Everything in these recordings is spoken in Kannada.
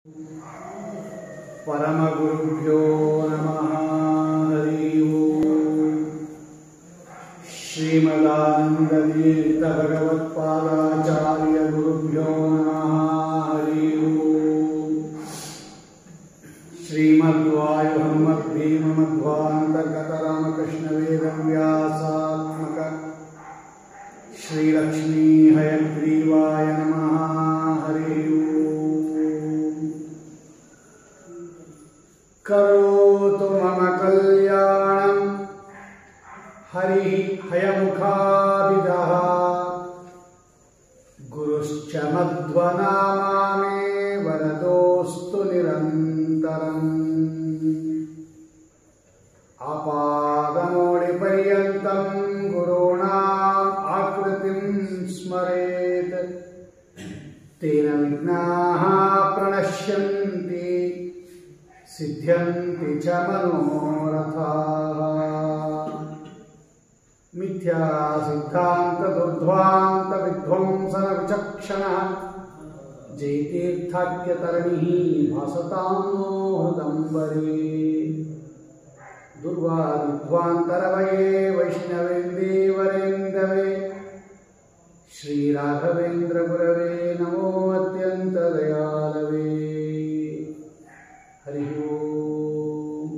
परमगुरुभ्यो नमः हरि ओम् श्रीमदानन्दतीर्थभगवत्पादाचार्यगुरुभ्यो नमः हरि ओम् श्रीमद्वायुहम्मद्भीममध्वान्तर्गतरामकृष्णवेदव्यासात्मक श्रीलक्ष्मी हयग्रीवाय नमः हरि ओम् करोतु मम कल्याणम् हरिः हयमुखाभिदः गुरुश्च मध्वनामा मे वरदोऽस्तु निरन्तरम् आपादमौलिपर्यन्तं गुरूणाम् आकृतिं स्मरेत् तेन विघ्नाः प्रणश्यन्ति सिद्ध्यन्ति च मनोरथाः मिथ्या सिद्धान्तदुर्ध्वान्तविध्वंसनविचक्षणः जयतीर्थाख्यतरणिः भासतां नो हृदम्बरे दुर्वादिध्वान्तरवये वैष्णवेन्दीवरेन्दवे श्रीराघवेन्द्रगुरवे नमो अत्यन्तदयालवे ಹರಿ ಓಂ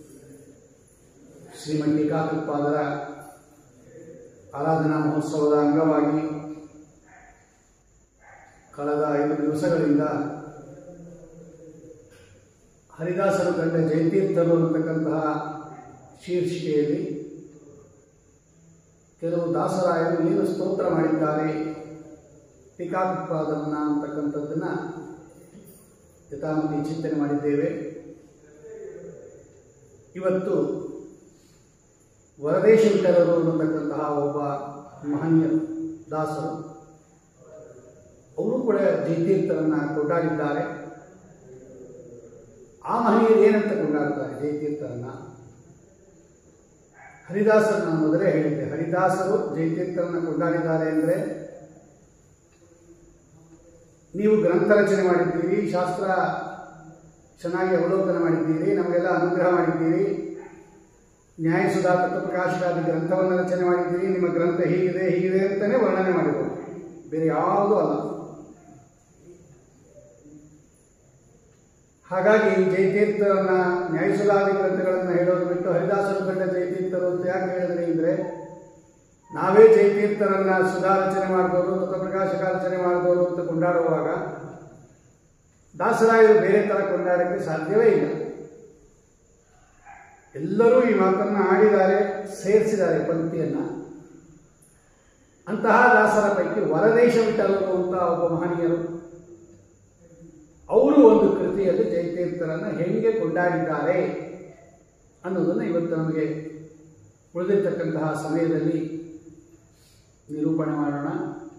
ಶ್ರೀಮಂಡಿಕಾಕೃತ್ಪಾದರ ಆರಾಧನಾ ಮಹೋತ್ಸವದ ಅಂಗವಾಗಿ ಕಳೆದ ಐದು ದಿವಸಗಳಿಂದ ಹರಿದಾಸರು ಕಂಡ ಜಯತೀರ್ಥರು ಅಂತಕ್ಕಂತಹ ಶೀರ್ಷಿಕೆಯಲ್ಲಿ ಕೆಲವು ದಾಸರಾಯರು ಏನು ಸ್ತೋತ್ರ ಮಾಡಿದ್ದಾರೆ ಟೀಕಾಕೃತ್ಪಾದನ ಅಂತಕ್ಕಂಥದ್ದನ್ನು ಯಥಾಮತಿ ಚಿಂತನೆ ಮಾಡಿದ್ದೇವೆ ಇವತ್ತು ವರದೇಶ ವಿಠಲರು ಅನ್ನತಕ್ಕಂತಹ ಒಬ್ಬ ಮಹನೀಯ ದಾಸರು ಅವರು ಕೂಡ ಜಯತೀರ್ಥರನ್ನ ಕೊಂಡಾಡಿದ್ದಾರೆ ಆ ಮಹನೀಯರು ಏನಂತ ಕೊಂಡಾಡ್ತಾರೆ ಜಯತೀರ್ಥರನ್ನ ಹರಿದಾಸರನ್ನ ಮೊದಲೇ ಹೇಳಿದ್ದೆ ಹರಿದಾಸರು ಜಯತೀರ್ಥರನ್ನ ಕೊಂಡಾಡಿದ್ದಾರೆ ಅಂದರೆ ನೀವು ಗ್ರಂಥ ರಚನೆ ಮಾಡಿದ್ದೀರಿ ಶಾಸ್ತ್ರ ಚೆನ್ನಾಗಿ ಅವಲೋಕನ ಮಾಡಿದ್ದೀರಿ ನಮಗೆಲ್ಲ ಅನುಗ್ರಹ ಮಾಡಿದ್ದೀರಿ ನ್ಯಾಯಸುಧಾ ತತ್ವಪ್ರಕಾಶಕಾದಿ ಗ್ರಂಥವನ್ನು ರಚನೆ ಮಾಡಿದ್ದೀರಿ ನಿಮ್ಮ ಗ್ರಂಥ ಹೀಗಿದೆ ಹೀಗಿದೆ ಅಂತಲೇ ವರ್ಣನೆ ಮಾಡಿದರು ಬೇರೆ ಯಾವುದೂ ಅಲ್ಲ ಹಾಗಾಗಿ ಜಯತೀರ್ಥರನ್ನ ನ್ಯಾಯಸುಧಾದಿ ಗ್ರಂಥಗಳನ್ನು ಹೇಳೋದು ಬಿಟ್ಟು ಹರಿದಾಸರು ಕಂಡ ಜಯತೀರ್ಥರು ಅಂತ ಯಾಕೆ ಹೇಳಿದ್ರಿ ಅಂದರೆ ನಾವೇ ಜಯತೀರ್ಥರನ್ನ ಸುಧಾ ರಚನೆ ಮಾಡಿದವರು ತತ್ವಪ್ರಕಾಶಕ ರಚನೆ ಮಾಡಿದವರು ಅಂತ ಕೊಂಡಾಡುವಾಗ ದಾಸರಾಯರು ಬೇರೆ ತರ ಕೊಂಡಾಡಕ್ಕೆ ಸಾಧ್ಯವೇ ಇಲ್ಲ ಎಲ್ಲರೂ ಈ ಮಾತನ್ನ ಆಡಿದ್ದಾರೆ ಸೇರಿಸಿದ್ದಾರೆ ಪಂಕ್ತಿಯನ್ನ ಅಂತಹ ದಾಸರ ಪೈಕಿ ವರದೇಶ ವಿಠಲರು ಅಂತ ಒಬ್ಬ ಮಹನೀಯರು ಅವರು ಒಂದು ಕೃತಿಯಲ್ಲಿ ಜಯತೀರ್ಥರನ್ನ ಹೆಂಗೆ ಕೊಂಡಾಡಿದ್ದಾರೆ ಅನ್ನೋದನ್ನು ಇವತ್ತು ನಮಗೆ ಉಳಿದಿರ್ತಕ್ಕಂತಹ ಸಮಯದಲ್ಲಿ ನಿರೂಪಣೆ ಮಾಡೋಣ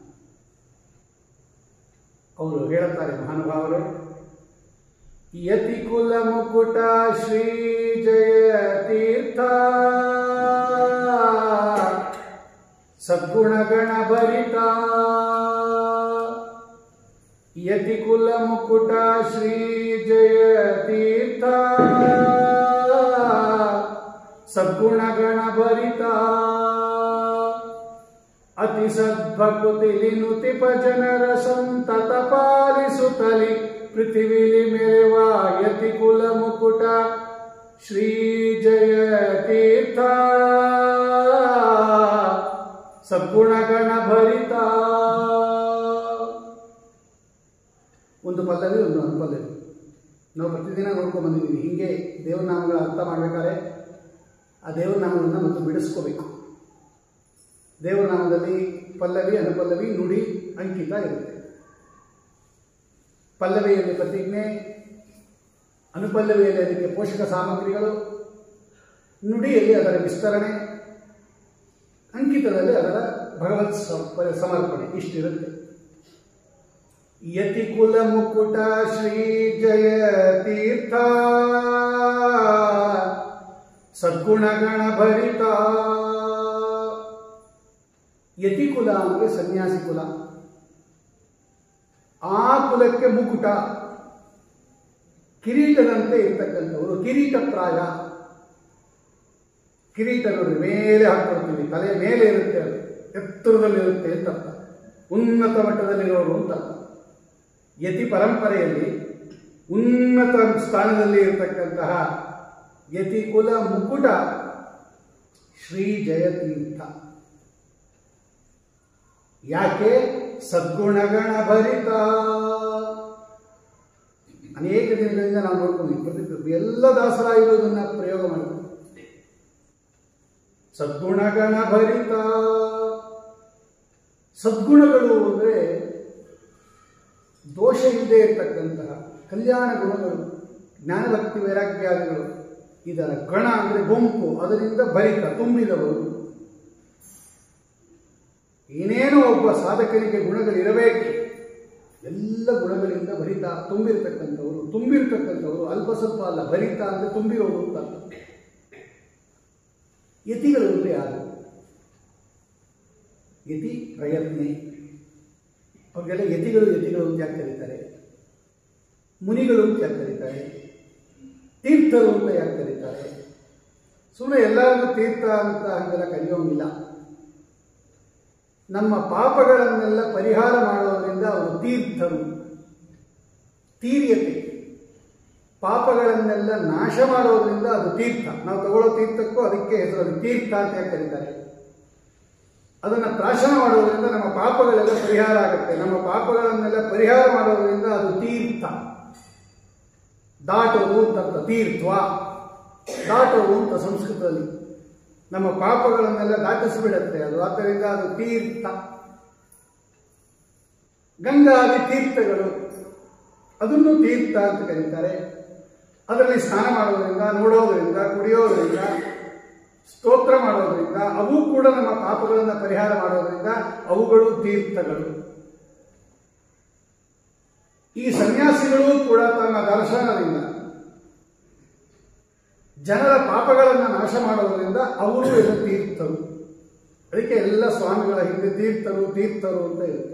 ಅವರು ಹೇಳುತ್ತಾರೆ ಮಹಾನುಭಾವರು ಯತಿ ಕುಲ ಮುಕುಟ ಶ್ರೀ ಜಯ ತೀರ್ಥ ಸದ್ಗುಣಗಣ ಭರಿತ ಯತಿ ಕುಲ ಮುಕುಟ ಶ್ರೀ ಜಯ ತೀರ್ಥ ಸದ್ಗುಣಗಣ ಭರಿತ ಅತಿ ಸದ್ಭಕುತಿಲಿ ನುತಿಪ ಜನರ ಸಂತತ ಪಾಲಿಸುತ್ತಲಿ ಪೃಥಿವಿಲಿ ಮೆರೆವ ಯತಿ ಕುಲ ಮುಕುಟ ಶ್ರೀ ಜಯ ತೀರ್ಥ ಸದ್ಗುಣಗಣ ಭರಿತ ಒಂದು ಪಲ್ಲವಿ ಒಂದು ಅನುಪಲ್ಲವಿ ನಾವು ಪ್ರತಿದಿನ ನೋಡ್ಕೊಂಡು ಬಂದಿದ್ದೀವಿ ಹೀಗೆ ದೇವ್ರ ನಾಮಗಳ ಅರ್ಥ ಮಾಡ್ಬೇಕಾದ್ರೆ ಆ ದೇವ್ರ ನಾಮಗಳನ್ನು ಮತ್ತು ಬಿಡಿಸ್ಕೋಬೇಕು ದೇವರ ನಾಮದಲ್ಲಿ ಪಲ್ಲವಿ ಅನುಪಲ್ಲವಿ ನುಡಿ ಅಂಕಿತ ಇರುತ್ತೆ ಪಲ್ಲವಿಯಲ್ಲಿ ಪ್ರತಿಜ್ಞೆ ಅನುಪಲ್ಲವಿಯಲ್ಲಿ ಅದಕ್ಕೆ ಪೋಷಕ ಸಾಮಗ್ರಿಗಳು ನುಡಿಯಲ್ಲಿ ಅದರ ವಿಸ್ತರಣೆ ಅಂಕಿತದಲ್ಲಿ ಅದರ ಭಗವತ್ ಸ- ಸಮರ್ಪಣೆ ಇಷ್ಟಿರುತ್ತೆ ಯತಿ ಕುಲ ಮುಕುಟ ಶ್ರೀ ಜಯ ತೀರ್ಥ ಸದ್ಗುಣಗಣ ಭರಿತ ಯತಿಕುಲ ಅಂದರೆ ಸನ್ಯಾಸಿ ಕುಲ ಆ ಕುಲಕ್ಕೆ ಮುಕುಟ ಕಿರೀಟದಂತೆ ಇರ್ತಕ್ಕಂಥವರು ಕಿರೀಟಪ್ರಾಯ ಕಿರೀಟ ನೋಡ್ರಿ ಮೇಲೆ ಹಾಕೊಳ್ತೀವಿ ತಲೆ ಮೇಲೆ ಇರುತ್ತೆ ಅದು ಎತ್ತರದಲ್ಲಿ ಇರುತ್ತೆ ಅಂತ ಅರ್ಥ ಉನ್ನತ ಮಟ್ಟದಲ್ಲಿರೋರು ಅಂತ ಅರ್ಥ ಯತಿ ಪರಂಪರೆಯಲ್ಲಿ ಉನ್ನತ ಸ್ಥಾನದಲ್ಲಿ ಇರತಕ್ಕಂತಹ ಯತಿ ಕುಲ ಮುಕುಟ ಶ್ರೀ ಜಯತೀರ್ಥ ಯಾಕೆ ಸದ್ಗುಣಗಣ ಭರಿತ ಅನೇಕ ದಿನಗಳಿಂದ ನಾವು ನೋಡ್ಕೊಂಡಿದ್ವಿ ಪ್ರತಿ ಎಲ್ಲ ದಾಸರಾಯರು ಇದನ್ನ ಪ್ರಯೋಗ ಮಾಡಿದ್ರು ಸದ್ಗುಣಗಣ ಭರಿತ ಸದ್ಗುಣಗಳು ಅಂದರೆ ದೋಷ ಇಲ್ಲದೆ ಇರತಕ್ಕಂತಹ ಕಲ್ಯಾಣ ಗುಣಗಳು ಜ್ಞಾನಭಕ್ತಿ ವೈರಾಗ್ಯಾದಿಗಳು ಇದರ ಗಣ ಅಂದರೆ ಗುಂಪು ಅದರಿಂದ ಭರಿತ ತುಂಬಿದವರು ಏನೇನೋ ಒಬ್ಬ ಸಾಧಕನಿಗೆ ಗುಣಗಳಿರಬೇಕು ಎಲ್ಲ ಗುಣಗಳಿಂದ ಭರಿತ ತುಂಬಿರ್ತಕ್ಕಂಥವರು ತುಂಬಿರ್ತಕ್ಕಂಥವರು ಅಲ್ಪ ಸ್ವಲ್ಪ ಅಲ್ಲ ಭರಿತ ಅಂದರೆ ತುಂಬಿರೋರು ಅಂತ ಅರ್ಥ. ಯತಿಗಳು ಅಂದರೆ ಯಾರು ಯತಿ ಪ್ರಯತ್ನೆ ಅವ್ರಿಗೆಲ್ಲ ಯತಿಗಳು ಯತಿಗಳು ಅಂತ ಯಾಕೆ ಕರೀತಾರೆ ಮುನಿಗಳು ಅಂತ ಯಾಕೆ ಕರೀತಾರೆ ತೀರ್ಥರು ಅಂತ ಯಾಕೆ ಕರೀತಾರೆ ಸುಮ್ಮನೆ ಎಲ್ಲರಿಗೂ ತೀರ್ಥ ಅಂತ ಹಂಗೆಲ್ಲ ಕರೆಯೋಂಗಿಲ್ಲ ನಮ್ಮ ಪಾಪಗಳನ್ನೆಲ್ಲ ಪರಿಹಾರ ಮಾಡೋದರಿಂದ ಅವರು ತೀರ್ಥರು ತೀರ್ಯತೆ ಪಾಪಗಳನ್ನೆಲ್ಲ ನಾಶ ಮಾಡೋದ್ರಿಂದ ಅದು ತೀರ್ಥ ನಾವು ತಗೊಳ್ಳೋ ತೀರ್ಥಕ್ಕೂ ಅದಕ್ಕೆ ಹೆಸರು ಅದು ತೀರ್ಥ ಅಂತ ಯಾಕೆ ಕರೀತಾರೆ ಅದನ್ನು ಪ್ರಾಶನ ಮಾಡೋದ್ರಿಂದ ನಮ್ಮ ಪಾಪಗಳೆಲ್ಲ ಪರಿಹಾರ ಆಗುತ್ತೆ ನಮ್ಮ ಪಾಪಗಳನ್ನೆಲ್ಲ ಪರಿಹಾರ ಮಾಡೋದ್ರಿಂದ ಅದು ತೀರ್ಥ ದಾಟೋದು ಅಂತ ತೀರ್ಥವ ದಾಟೋದು ಅಂತ ಸಂಸ್ಕೃತದಲ್ಲಿ ನಮ್ಮ ಪಾಪಗಳನ್ನೆಲ್ಲ ದಾಟಿಸಿಬಿಡುತ್ತೆ ಅದು ಆದ್ದರಿಂದ ಅದು ತೀರ್ಥ ಗಂಗಾದಿ ತೀರ್ಥಗಳು ಅದನ್ನು ತೀರ್ಥ ಅಂತ ಕರೀತಾರೆ ಅದರಲ್ಲಿ ಸ್ನಾನ ಮಾಡೋದ್ರಿಂದ ನೋಡೋದ್ರಿಂದ ಕುಡಿಯೋದ್ರಿಂದ ಸ್ತೋತ್ರ ಮಾಡೋದ್ರಿಂದ ಅವು ಕೂಡ ನಮ್ಮ ಪಾಪಗಳನ್ನು ಪರಿಹಾರ ಮಾಡೋದ್ರಿಂದ ಅವುಗಳು ತೀರ್ಥಗಳು ಈ ಸನ್ಯಾಸಿಗಳು ಕೂಡ ತನ್ನ ದರ್ಶನದಿಂದ ಜನರ ಪಾಪಗಳನ್ನು ನಾಶ ಮಾಡೋದ್ರಿಂದ ಅವರು ಎಲ್ಲ ತೀರ್ಥರು ಅದಕ್ಕೆ ಎಲ್ಲ ಸ್ವಾಮಿಗಳ ಹಿಂದೆ ತೀರ್ಥರು ತೀರ್ಥರು ಅಂತ ಇರುತ್ತೆ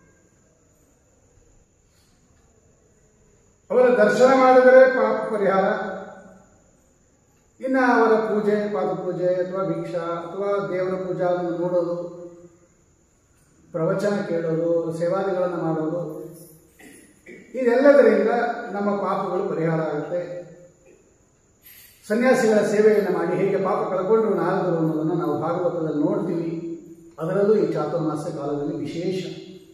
ಅವರ ದರ್ಶನ ಮಾಡಿದರೆ ಪಾಪ ಪರಿಹಾರ ಇನ್ನು ಅವರ ಪೂಜೆ ಪಾದಪೂಜೆ ಅಥವಾ ಭಿಕ್ಷಾ ಅಥವಾ ದೇವರ ಪೂಜಾವನ್ನು ನೋಡೋದು ಪ್ರವಚನ ಕೇಳೋದು ಸೇವಾದಿಗಳನ್ನು ಮಾಡೋದು ಇದೆಲ್ಲದರಿಂದ ನಮ್ಮ ಪಾಪಗಳು ಪರಿಹಾರ ಆಗುತ್ತೆ ಸನ್ಯಾಸಿಗಳ ಸೇವೆಯನ್ನು ಮಾಡಿ ಹೇಗೆ ಪಾಪ ಕಳ್ಕೊಂಡ್ರು ನಾರದರು ಅನ್ನೋದನ್ನು ನಾವು ಭಾಗವತದಲ್ಲಿ ನೋಡ್ತೀವಿ ಅದರಲ್ಲೂ ಈ ಚಾತುರ್ಮಾಸ ಕಾಲದಲ್ಲಿ ವಿಶೇಷ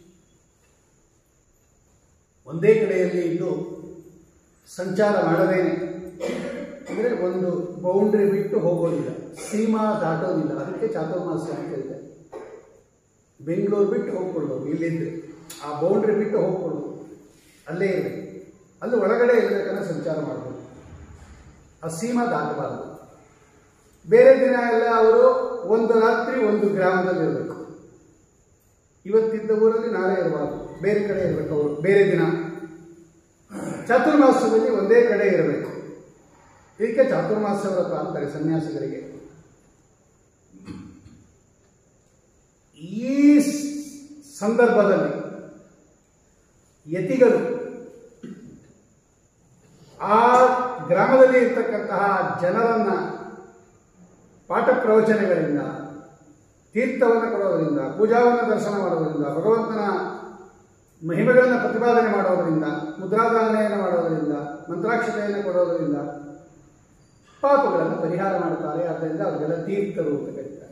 ಒಂದೇ ಕಡೆಯಲ್ಲಿ ಇದ್ದು ಸಂಚಾರ ಮಾಡದೇನೆ ಅಂದರೆ ಒಂದು ಬೌಂಡ್ರಿ ಬಿಟ್ಟು ಹೋಗೋದಿಲ್ಲ ಸೀಮಾ ದಾಟೋದಿಲ್ಲ ಅದಕ್ಕೆ ಚಾತುರ್ಮಾಸ ಅಂತ ಹೇಳ್ತಾರೆ ಬೆಂಗಳೂರು ಬಿಟ್ಟು ಹೋಗ್ಕೊಳ್ಳೋದು ಇಲ್ಲಿದ್ರೆ ಆ ಬೌಂಡ್ರಿ ಬಿಟ್ಟು ಹೋಗ್ಕೊಳ್ಳೋದು ಅಲ್ಲೇ ಇರಬೇಕು ಅಲ್ಲಿ ಒಳಗಡೆ ಇರಬೇಕಂದ್ರೆ ಸಂಚಾರ ಮಾಡಬೇಕು ಆ ಸೀಮಾ ದಾಟಬಾರದು ಬೇರೆ ದಿನ ಎಲ್ಲ ಅವರು ಒಂದು ರಾತ್ರಿ ಒಂದು ಗ್ರಾಮದಲ್ಲಿ ಇರಬೇಕು ಇವತ್ತಿದ್ದ ಊರಲ್ಲಿ ನಾಳೆ ಇರಬಾರ್ದು ಬೇರೆ ಕಡೆ ಇರಬೇಕು ಅವರು ಬೇರೆ ದಿನ ಚಾತುರ್ಮಾಸದಲ್ಲಿ ಒಂದೇ ಕಡೆ ಇರಬೇಕು ಇದಕ್ಕೆ ಚಾತುರ್ಮಾಸ ವ್ರತ ಅಂತಾರೆ ಸನ್ಯಾಸಿಗಳಿಗೆ ಈ ಸ್- ಸಂದರ್ಭದಲ್ಲಿ ಯತಿಗಳು ಆ ಗ್ರಾಮದಲ್ಲಿ ಇರ್ತಕ್ಕಂತಹ ಜನರನ್ನ ಪಾಠ ಪ್ರವಚನಗಳಿಂದ ತೀರ್ಥವನ್ನು ಕೊಡೋದರಿಂದ ಪೂಜಾವನ್ನು ದರ್ಶನ ಮಾಡೋದರಿಂದ ಭಗವಂತನ ಮಹಿಮೆಗಳನ್ನು ಪ್ರತಿಪಾದನೆ ಮಾಡೋದರಿಂದ ಮುದ್ರಾಧಾರಣೆಯನ್ನು ಮಾಡೋದರಿಂದ ಮಂತ್ರಾಕ್ಷತೆಯನ್ನು ಕೊಡೋದರಿಂದ ಪಾಪಗಳನ್ನು ಪರಿಹಾರ ಮಾಡ್ತಾರೆ ಆದ್ದರಿಂದ ಅವರಿಗೆಲ್ಲ ತೀರ್ಥರು ಅಂತ ಕರೀತಾರೆ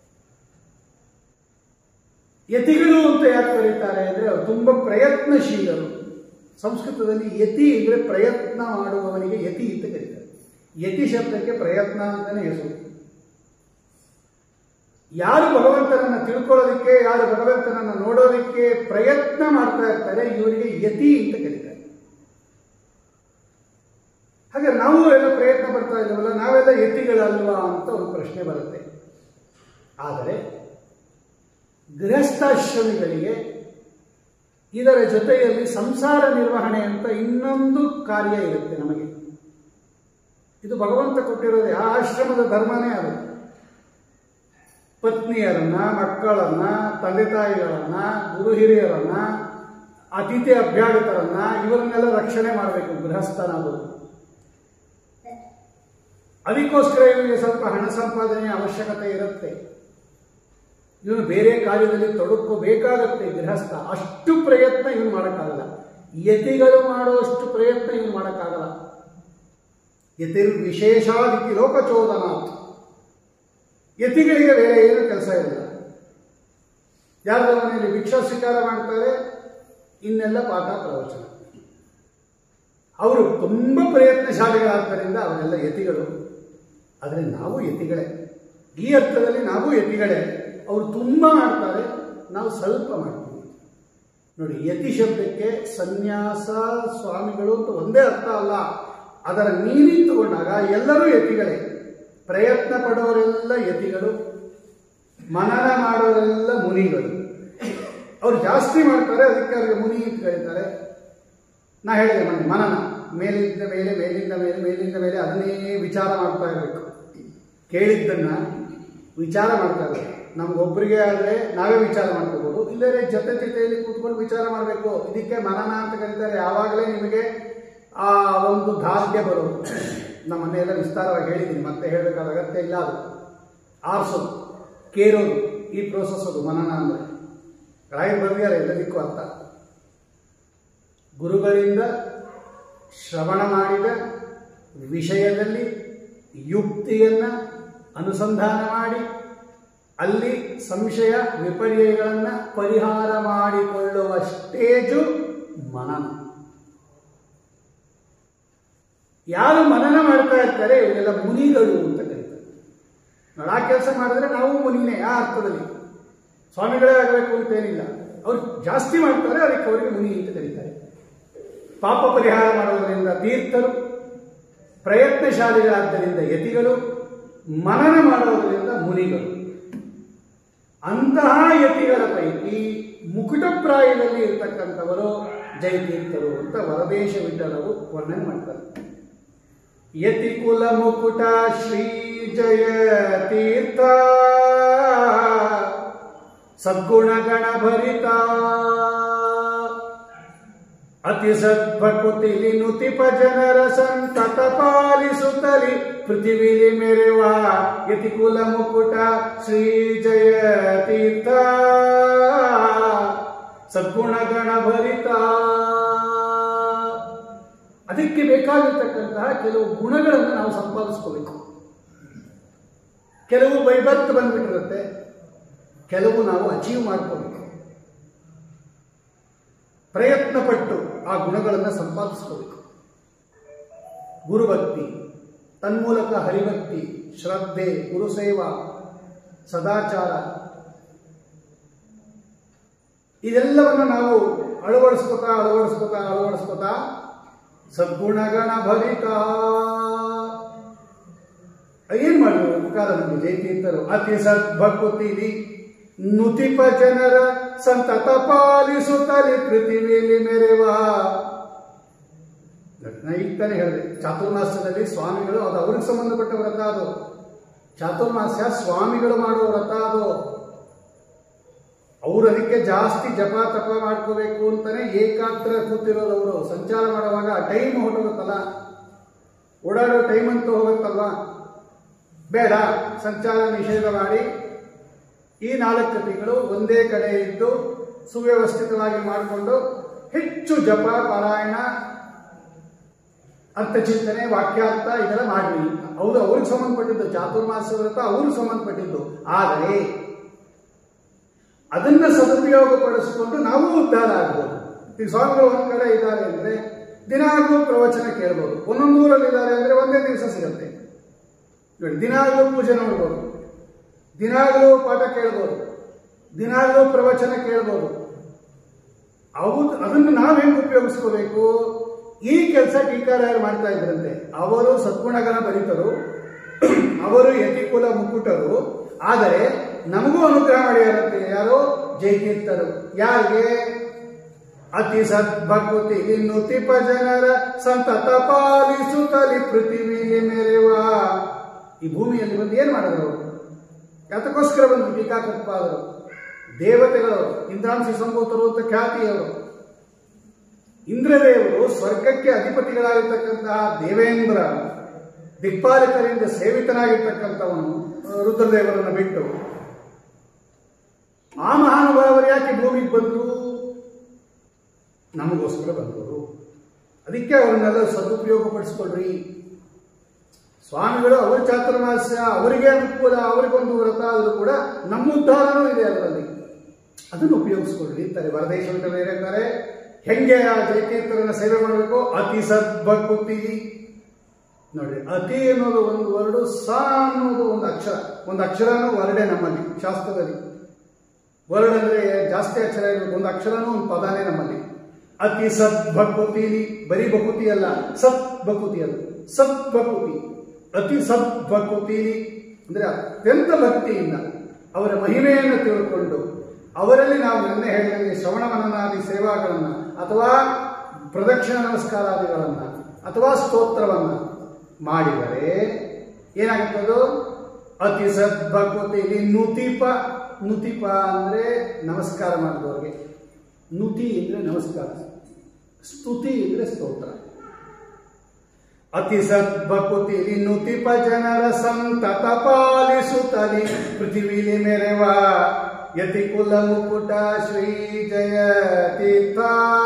ಯತಿಗಳು ಅಂತ ಯಾಕೆ ಕರೀತಾರೆ ಅಂದರೆ ಅವರು ತುಂಬ ಪ್ರಯತ್ನಶೀಲರು ಸಂಸ್ಕೃತದಲ್ಲಿ ಯತಿ ಅಂದರೆ ಪ್ರಯತ್ನ ಮಾಡುವವನಿಗೆ ಯತಿ ಅಂತ ಕರೀತಾರೆ ಯತಿ ಶಬ್ದಕ್ಕೆ ಪ್ರಯತ್ನ ಅಂತಲೇ ಹೆಸರು ಯಾರು ಭಗವಂತನನ್ನು ತಿಳ್ಕೊಳ್ಳೋದಕ್ಕೆ ಯಾರು ಭಗವಂತನನ್ನು ನೋಡೋದಕ್ಕೆ ಪ್ರಯತ್ನ ಮಾಡ್ತಾ ಇರ್ತಾರೆ ಇವರಿಗೆ ಯತಿ ಅಂತ ಕರೀತಾರೆ ಹಾಗೆ ನಾವು ಎಲ್ಲ ಪ್ರಯತ್ನ ಪಡ್ತಾ ಇದ್ದೀವಲ್ಲ ನಾವೆಲ್ಲ ಯತಿಗಳಲ್ವಾ ಅಂತ ಒಂದು ಪ್ರಶ್ನೆ ಬರುತ್ತೆ ಆದರೆ ಗೃಹಸ್ಥಾಶ್ರಮಿಗಳಿಗೆ ಇದರ ಜೊತೆಯಲ್ಲಿ ಸಂಸಾರ ನಿರ್ವಹಣೆ ಅಂತ ಇನ್ನೊಂದು ಕಾರ್ಯ ಇರುತ್ತೆ ನಮಗೆ ಇದು ಭಗವಂತ ಕೊಟ್ಟಿರೋದೇ ಆ ಆಶ್ರಮದ ಧರ್ಮನೇ ಅದು ಪತ್ನಿಯರನ್ನ ಮಕ್ಕಳನ್ನ ತಂದೆ ತಾಯಿಗಳನ್ನ ಗುರು ಹಿರಿಯರನ್ನ ಅತಿಥಿ ಅಭ್ಯಾಗತರನ್ನ ಇವರನ್ನೆಲ್ಲ ರಕ್ಷಣೆ ಮಾಡಬೇಕು ಗೃಹಸ್ಥನಾದವರು ಅದಕ್ಕೋಸ್ಕರ ಇವನಿಗೆ ಸ್ವಲ್ಪ ಹಣ ಸಂಪಾದನೆಯ ಅವಶ್ಯಕತೆ ಇರುತ್ತೆ ಇವನು ಬೇರೆ ಕಾರ್ಯದಲ್ಲಿ ತೊಡಕೋಬೇಕಾಗತ್ತೆ ಗೃಹಸ್ಥ ಅಷ್ಟು ಪ್ರಯತ್ನ ಇವನು ಮಾಡೋಕ್ಕಾಗಲ್ಲ ಯತಿಗಳು ಮಾಡುವಷ್ಟು ಪ್ರಯತ್ನ ಇವನು ಮಾಡೋಕ್ಕಾಗಲ್ಲ ಯತಿರ್ ವಿಶೇಷಾದಿತಿ ಲೋಕಚೋದನಾತ್ ಯತಿಗಳಿಗೆ ಬೇರೆ ಏನು ಕೆಲಸ ಇರಲ್ಲ ಯಾರ ಮನೆಯಲ್ಲಿ ಭಿಕ್ಷಾ ಸ್ವೀಕಾರ ಮಾಡ್ತಾರೆ ಇನ್ನೆಲ್ಲ ಪಾಠ ಪ್ರವಚನ ಅವರು ತುಂಬ ಪ್ರಯತ್ನಶಾಲಿಗಳಾದ್ದರಿಂದ ಅವರೆಲ್ಲ ಯತಿಗಳು ಆದರೆ ನಾವು ಯತಿಗಳೇ ಈ ಅರ್ಥದಲ್ಲಿ ನಾವು ಯತಿಗಳೇ ಅವರು ತುಂಬ ಮಾಡ್ತಾರೆ ನಾವು ಸ್ವಲ್ಪ ಮಾಡ್ತೀವಿ ನೋಡಿ ಯತಿ ಶಬ್ದಕ್ಕೆ ಸನ್ಯಾಸ ಸ್ವಾಮಿಗಳು ಅಂತ ಒಂದೇ ಅರ್ಥ ಅಲ್ಲ ಅದರ ಮೀನಿಂಗ್ ತಗೊಂಡಾಗ ಎಲ್ಲರೂ ಯತಿಗಳೇ ಪ್ರಯತ್ನ ಪಡೋರೆಲ್ಲ ಯತಿಗಳು ಮನನ ಮಾಡೋರೆಲ್ಲ ಮುನಿಗಳು ಅವ್ರು ಜಾಸ್ತಿ ಮಾಡ್ತಾರೆ ಅದಕ್ಕೆ ಅವ್ರಿಗೆ ಮುನಿ ಅಂತ ಕರೀತಾರೆ ನಾ ಹೇಳಿದೆ ಮೊನ್ನೆ ಮನನ ಮೇಲಿಂದ ಮೇಲೆ ಮೇಲಿಂದ ಮೇಲೆ ಮೇಲಿಂದ ಮೇಲೆ ಅದನ್ನೇ ವಿಚಾರ ಮಾಡ್ತಾ ಇರಬೇಕು ಕೇಳಿದ್ದನ್ನ ವಿಚಾರ ಮಾಡ್ತಾ ಇರಬೇಕು ನಮ್ಗೊಬ್ಬರಿಗೆ ಆದರೆ ನಾವೇ ವಿಚಾರ ಮಾಡ್ಕೋಬೋದು ಇಲ್ಲದ್ರೆ ಜೊತೆ ಜೊತೆಯಲ್ಲಿ ಕೂತ್ಕೊಂಡು ವಿಚಾರ ಮಾಡಬೇಕು ಇದಕ್ಕೆ ಮನನ ಅಂತ ಕರೀತಾರೆ ಯಾವಾಗಲೇ ನಿಮಗೆ ಆ ಒಂದು ದಾರ್ಢ್ಯ ಬರೋದು ನಮ್ಮ ಮನೆಯೆಲ್ಲ ವಿಸ್ತಾರವಾಗಿ ಹೇಳಿದ್ದೀನಿ ಮತ್ತೆ ಹೇಳಬೇಕಾದ ಅಗತ್ಯ ಇಲ್ಲ ಅದು ಆರಿಸೋದು ಕೇರೋದು ಈ ಪ್ರೋಸೆಸ್ ಅದು ಮನನ ಅಂದರೆ ರಾಯರು ಬರೆದಿದ್ದಾರೆ ಎಲ್ಲದಕ್ಕೂ ಅರ್ಥ ಗುರುಗಳಿಂದ ಶ್ರವಣ ಮಾಡಿದ ವಿಷಯದಲ್ಲಿ ಯುಕ್ತಿಯನ್ನ ಅನುಸಂಧಾನ ಮಾಡಿ ಅಲ್ಲಿ ಸಂಶಯ ವಿಪರ್ಯಯಗಳನ್ನು ಪರಿಹಾರ ಮಾಡಿಕೊಳ್ಳುವ ಸ್ಟೇಜು ಮನನ ಯಾರು ಮನನ ಮಾಡ್ತಾ ಇರ್ತಾರೆ ಇವರೆಲ್ಲ ಮುನಿಗಳು ಅಂತ ಕರೀತಾರೆ ನೋಡಿ ಆ ಕೆಲಸ ಮಾಡಿದ್ರೆ ನಾವು ಮುನಿನೇ ಆ ಅರ್ಥದಲ್ಲಿ ಸ್ವಾಮಿಗಳೇ ಆಗಬೇಕು ಅಂತೇನಿಲ್ಲ ಅವ್ರು ಜಾಸ್ತಿ ಮಾಡ್ತಾರೆ ಅದಕ್ಕೆ ಅವರಿಗೆ ಮುನಿ ಅಂತ ಕರೀತಾರೆ ಪಾಪ ಪರಿಹಾರ ಮಾಡೋದರಿಂದ ತೀರ್ಥರು ಪ್ರಯತ್ನಶಾಲಿಗಳಾದ್ದರಿಂದ ಯತಿಗಳು ಮನನ ಮಾಡೋದರಿಂದ ಮುನಿಗಳು ಅಂತಹ ಯತಿಗಳ ಪೈಕಿ ಮುಕುಟಪ್ರಾಯದಲ್ಲಿ ಇರ್ತಕ್ಕಂಥವರು ಜಯತೀರ್ಥರು ಅಂತ ವರದೇಶ ವಿಠಲರು ವರ್ಣನೆ ಮಾಡ್ತಾರೆ ಯತಿ ಕುಲ ಮುಕುಟ ಶ್ರೀ ಜಯ ತೀರ್ಥ ಸದ್ಗುಣಗಣ ಭರಿತ ಅತಿ ಸದ್ಭಕುತಿಲಿ ನುತಿಪ ಜನರ ಸಂತತ ಪಾಲಿಸುತ್ತಲಿ ಪೃಥಿವಿಲಿ ಮೆರೆವ ಯತಿ ಕುಲ ಮುಕುಟ ಶ್ರೀ ಜಯ ತೀರ್ಥ ಸದ್ಗುಣಗಣ ಭರಿತ ಅದಕ್ಕೆ ಬೇಕಾಗಿರ್ತಕ್ಕಂತಹ ಕೆಲವು ಗುಣಗಳನ್ನು ನಾವು ಸಂಪಾದಿಸ್ಕೋಬೇಕು ಕೆಲವು ಬೈಬರ್ತ್ ಬಂದ್ಬಿಟ್ಟಿರುತ್ತೆ ಕೆಲವು ನಾವು ಅಚೀವ್ ಮಾಡ್ಕೋಬೇಕು ಪ್ರಯತ್ನ ಪಟ್ಟು ಆ ಗುಣಗಳನ್ನು ಸಂಪಾದಿಸ್ಕೋಬೇಕು ಗುರುಭಕ್ತಿ ತನ್ಮೂಲಕ ಹರಿಭಕ್ತಿ ಶ್ರದ್ಧೆ ಗುರುಸೇವಾ ಸದಾಚಾರ ಇದೆಲ್ಲವನ್ನು ನಾವು ಅಳವಡಿಸ್ಕೋತಾ ಅಳವಡಿಸ್ಕೋತಾ ಅಳವಡಿಸ್ಕೋತಾ ಸದ್ಗುಣಗಣ ಭರಿತ ಏನ್ ಮಾಡಿದ್ರು ಉಪಕಾರ ನಮಗೆ ಜಯತೀರ್ಥರು ಅತಿ ಸದ್ಭಕುತಿಲಿ ನುತಿಪ ಜನರ ಸಂತತ ಪಾಲಿಸುತ್ತಲಿ ಪೃಥಿವಿಯಲ್ಲಿ ಮೆರೆವ ನಾ ಈಗ ತಾನೇ ಹೇಳಿದೆ ಚಾತುರ್ಮಾಸ್ಯದಲ್ಲಿ ಸ್ವಾಮಿಗಳು ಅದು ಅವ್ರಿಗೆ ಸಂಬಂಧಪಟ್ಟ ವ್ರತ ಅದು ಚಾತುರ್ಮಾಸ್ಯ ಸ್ವಾಮಿಗಳು ಮಾಡುವ ವ್ರತ ಅದು ಅವ್ರು ಅದಕ್ಕೆ ಜಾಸ್ತಿ ಜಪ ತಪ ಮಾಡ್ಕೋಬೇಕು ಅಂತಾನೆ ಏಕಾಗ್ರ ಕೂತಿರೋದು ಅವರು ಸಂಚಾರ ಮಾಡುವಾಗ ಟೈಮ್ ಹೊರಟೋಗುತ್ತಲ್ಲ ಓಡಾಡೋ ಟೈಮ್ ಅಂತೂ ಹೋಗುತ್ತಲ್ವಾ ಬೇಡ ಸಂಚಾರ ನಿಷೇಧ ಮಾಡಿ ಈ ನಾಲ್ಕು ತಿಂಗಳು ಒಂದೇ ಕಡೆ ಇದ್ದು ಸುವ್ಯವಸ್ಥಿತವಾಗಿ ಮಾಡಿಕೊಂಡು ಹೆಚ್ಚು ಜಪ ಪಾರಾಯಣ ಅರ್ಥಚಿಂತನೆ ವಾಕ್ಯಾರ್ಥ ಇದೆಲ್ಲ ಮಾಡಿ ಹೌದು ಅವ್ರಿಗೆ ಸಂಬಂಧಪಟ್ಟಿದ್ದು ಚಾತುರ್ಮಾಸ ವ್ರತ ಅವ್ರಿಗೆ ಸಂಬಂಧಪಟ್ಟಿದ್ದು ಆದರೆ ಅದನ್ನ ಸದುಪಯೋಗಪಡಿಸಿಕೊಂಡು ನಾವು ಉದ್ಧಾರ ಆಗ್ಬೋದು ಈಗ ಸ್ವಾಮಿಗಳು ಒಂದ್ ಕಡೆ ಇದ್ದಾರೆ ಅಂದ್ರೆ ದಿನಾಗ್ಲೂ ಪ್ರವಚನ ಕೇಳ್ಬೋದು ಒಂದೊಂದು ಊರಲ್ಲಿ ಇದ್ದಾರೆ ಅಂದ್ರೆ ಒಂದೇ ದಿವಸ ಸಿಗುತ್ತೆ ನೋಡಿ ದಿನಾಗ್ಲೂ ಪೂಜೆ ನೋಡ್ಬೋದು ದಿನಾಗ್ಲೂ ಪಾಠ ಕೇಳ್ಬೋದು ದಿನಾಗ್ಲೂ ಪ್ರವಚನ ಕೇಳ್ಬೋದು ಅವು ಅದನ್ನು ನಾವು ಹೆಂಗೆ ಉಪಯೋಗಿಸ್ಕೋಬೇಕು ಈ ಕೆಲಸ ಟೀಕಾರಾಯರು ಮಾಡ್ತಾ ಇದ್ರಂತೆ ಅವರು ಸದ್ಗುಣಗಣ ಬರಿತರು ಅವರು ಯತಿಕುಲ ಮುಕ್ಕುಟರು ಆದರೆ ನಮಗೂ ಅನುಗ್ರಹ ಮಾಡಿಯಾರಂತೆ ಯಾರು ಜಯತೀರ್ಥರು ಯಾರಿಗೆ ಅತಿ ಸದ್ಭಕುತಿ ನುತಿಪ ಜನರ ಸಂತತ ಪಾಲಿಸುತ್ತಲಿ ಪೃಥಿವಿಲಿ ಮೆರೆವ ಈ ಭೂಮಿಯಲ್ಲಿ ಬಂದು ಏನ್ ಮಾಡಿದ್ರು ಅವರು ಯಾತಕ್ಕೋಸ್ಕರ ಬಂದ್ರು ಟೀಕಾಕೃತ್ಪಾದರು ದೇವತೆಗಳು ಇಂದ್ರಾಂಶ ಸಂಭೂತರು ಅಂತ ಖ್ಯಾತಿಯವರು ಇಂದ್ರದೇವರು ಸ್ವರ್ಗಕ್ಕೆ ಅಧಿಪತಿಗಳಾಗಿರ್ತಕ್ಕಂತಹ ದೇವೇಂದ್ರ ದಿಕ್ಪಾಲಕರಿಂದ ಸೇವಿತನಾಗಿರ್ತಕ್ಕಂಥವನು ರುದ್ರದೇವರನ್ನು ಬಿಟ್ಟು ಆ ಮಹಾನುಭಾವರು ಯಾಕೆ ಭೂಮಿಗೆ ಬಂದರು ನಮಗೋಸ್ಕರ ಬಂದವರು ಅದಕ್ಕೆ ಅವರನ್ನೆಲ್ಲ ಸದುಪಯೋಗ ಪಡಿಸ್ಕೊಳ್ರಿ ಸ್ವಾಮಿಗಳು ಅವರ ಚಾತುರ್ಮಾಸ್ಯ ಅವರಿಗೆ ಅನುಕೂಲ ಅವರಿಗೊಂದು ವ್ರತ ಆದರೂ ಕೂಡ ನಮ್ಮ ಉದ್ಧಾರನೂ ಇದೆ ಅದರಲ್ಲಿ ಅದನ್ನು ಉಪಯೋಗಿಸ್ಕೊಳ್ರಿ ಅಂತಾರೆ ವರದೇಶ್ವರ ಹೇಳ್ತಾರೆ ಹೆಂಗೆ ಆ ಜಯಕೀರ್ತರನ್ನ ಸೇವೆ ಮಾಡಬೇಕು ಅತಿ ಸದ್ಭಕ್ತಿ ನೋಡ್ರಿ ಅತಿ ಅನ್ನೋದು ಒಂದು ವರ್ಡು ಸ ಅನ್ನೋದು ಒಂದು ಅಕ್ಷರ ಒಂದು ಅಕ್ಷರನೂ ವರ್ಡೆ ನಮ್ಮಲ್ಲಿ ಶಾಸ್ತ್ರದಲ್ಲಿ ವರ್ಡ್ ಅಂದ್ರೆ ಜಾಸ್ತಿ ಅಕ್ಷರ ಇರಬೇಕು ಒಂದು ಅಕ್ಷರನೂ ಒಂದು ಪದಾನೇ ನಮ್ಮಲ್ಲಿ ಅತಿ ಸದ್ಭಕುತಿಲಿ ಬರೀ ಬಕುತಿ ಅಲ್ಲ ಸತ್ ಬಕುತಿ ಅದು ಸತ್ ಬಕುತಿ ಅತಿ ಸದ್ಭಕುತಿಲಿ ಅಂದ್ರೆ ಅತ್ಯಂತ ಭಕ್ತಿಯಿಂದ ಅವರ ಮಹಿಮೆಯನ್ನು ತಿಳ್ಕೊಂಡು ಅವರಲ್ಲಿ ನಾವು ನಿನ್ನೆ ಹೇಳಿದಂಗೆ ಶ್ರವಣ ಮನನಾದಿ ಸೇವಾಗಳನ್ನ ಅಥವಾ ಪ್ರದಕ್ಷಿಣ ನಮಸ್ಕಾರಾದಿಗಳನ್ನ ಅಥವಾ ಸ್ತೋತ್ರವನ್ನ ಮಾಡಿದರೆ ಏನಾಗುತ್ತದು ಅತಿ ಸದ್ಭಕುತಿಲಿ ನುತಿಪ ನುತಿಪ ಅಂದ್ರೆ ನಮಸ್ಕಾರ ಮಾಡಿದವ್ರಿಗೆ ನುತಿ ಅಂದ್ರೆ ನಮಸ್ಕಾರ ಸ್ತುತಿ ಅಂದ್ರೆ ಸ್ತೋತ್ರ ಅತಿ ಸದ್ಭಕುತಿಲಿ ನುತಿಪ ಜನರ ಸಂತತ ಪಾಲಿಸುತ್ತಲಿ ಪೃಥಿವಿಲಿ ಮೆರೆವ ಯತಿ ಕುಲ ಮುಕುಟ ಶ್ರೀ ಜಯ ತೀರ್ಥ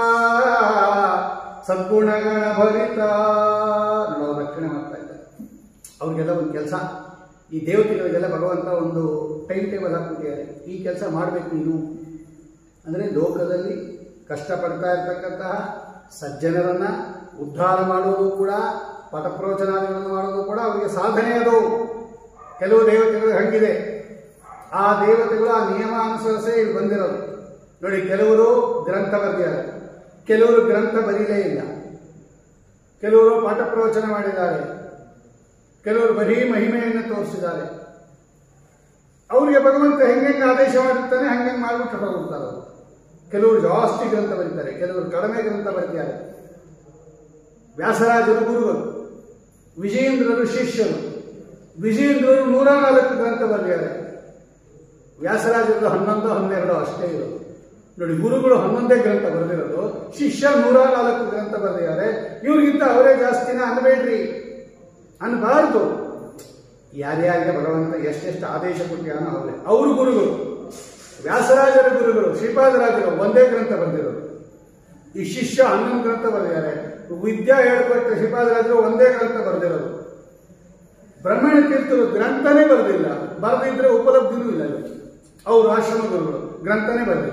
ಸದ್ಗುಣಗಣ ಭರಿತ ನಾವು ರಕ್ಷಣೆ ಮಾಡ್ತಾ ಇದ್ದಾರೆ ಅವ್ರಿಗೆಲ್ಲ ಒಂದು ಕೆಲಸ ಈ ದೇವತೆಗಳಿಗೆಲ್ಲ ಭಗವಂತ ಒಂದು ಟೈಮ್ ಟೇಬಲ್ ಹಾಕ್ಬಿಟ್ಟಿದ್ದಾರೆ ಈ ಕೆಲಸ ಮಾಡಬೇಕು ನೀನು ಅಂದರೆ ಲೋಕದಲ್ಲಿ ಕಷ್ಟಪಡ್ತಾ ಇರ್ತಕ್ಕಂತಹ ಸಜ್ಜನರನ್ನ ಉದ್ಧಾರ ಮಾಡುವುದು ಕೂಡ ಪಟಪ್ರವಚನಾದಿಗಳನ್ನು ಮಾಡೋದು ಕೂಡ ಅವರಿಗೆ ಸಾಧನೆ ಅದು ಕೆಲವು ದೇವತೆಗಳು ಹಂಗಿದೆ ಆ ದೇವತೆಗಳು ಆ ನಿಯಮ ಅನುಸರಿಸೇ ಇಲ್ಲಿ ಬಂದಿರೋದು ನೋಡಿ ಕೆಲವರು ಗ್ರಂಥ ಬರೆದಿದ್ದಾರೆ ಕೆಲವರು ಗ್ರಂಥ ಬರೀಲೇ ಇಲ್ಲ ಕೆಲವರು ಪಾಠ ಪ್ರವಚನ ಮಾಡಿದ್ದಾರೆ ಕೆಲವರು ಬರೀ ಮಹಿಮೆಯನ್ನು ತೋರಿಸಿದ್ದಾರೆ ಅವರಿಗೆ ಭಗವಂತ ಹೆಂಗೆಂಗೆ ಆದೇಶ ಮಾಡಿರ್ತಾನೆ ಹಂಗೆ ಮಾಡ್ಬಿಟ್ಟು ಹೋಗ್ತಾರೆ ಅವರು ಕೆಲವರು ಜಾಸ್ತಿ ಗ್ರಂಥ ಬರೀತಾರೆ ಕೆಲವರು ಕಡಿಮೆ ಗ್ರಂಥ ಬರೀತಾರೆ ವ್ಯಾಸರಾಜರು ಗುರುಗಳು ವಿಜಯೇಂದ್ರರು ಶಿಷ್ಯರು ವಿಜಯೇಂದ್ರರು ನೂರ ನಾಲ್ಕು ಗ್ರಂಥ ಬರೆದಿದ್ದಾರೆ ವ್ಯಾಸರಾಜರು ಹನ್ನೊಂದು ಹನ್ನೆರಡು ಅಷ್ಟೇ ಇರೋದು ನೋಡಿ ಗುರುಗಳು ಹನ್ನೊಂದೇ ಗ್ರಂಥ ಬರೆದಿರೋದು ಶಿಷ್ಯ ನೂರ ನಾಲ್ಕು ಗ್ರಂಥ ಬರೆದಿದ್ದಾರೆ ಇವ್ರಿಗಿಂತ ಅವರೇ ಜಾಸ್ತಿನ ಅನ್ಬೇಡ್ರಿ ಅನ್ಬಾರ್ದು ಯಾರ್ಯಾರಿಗೆ ಭಗವಂತ ಎಷ್ಟೆಷ್ಟು ಆದೇಶ ಕೊಟ್ಟಿಯಾನೋ ಅವರೇ ಅವರು ಗುರುಗಳು ವ್ಯಾಸರಾಜರ ಗುರುಗಳು ಶ್ರೀಪಾದರಾಜರು ಒಂದೇ ಗ್ರಂಥ ಬರೆದಿರೋದು ಈ ಶಿಷ್ಯ ಹನ್ನೊಂದು ಗ್ರಂಥ ಬರೆದಿದ್ದಾರೆ ವಿದ್ಯಾ ಹೇಳ್ಕೊಟ್ಟ ಶ್ರೀಪಾದರಾಜರು ಒಂದೇ ಗ್ರಂಥ ಬರೆದಿರೋದು ಬ್ರಹ್ಮಣ ತೀರ್ಥರು ಗ್ರಂಥನೇ ಬರೆದಿಲ್ಲ ಬರೆದಿದ್ರೆ ಉಪಲಬ್ಧಿನೂ ಇಲ್ಲ ಇವತ್ತು ಅವರು ಆಶ್ರಮ ಗುರುಗಳು ಗ್ರಂಥನೇ ಬರೆದಿಲ್ಲ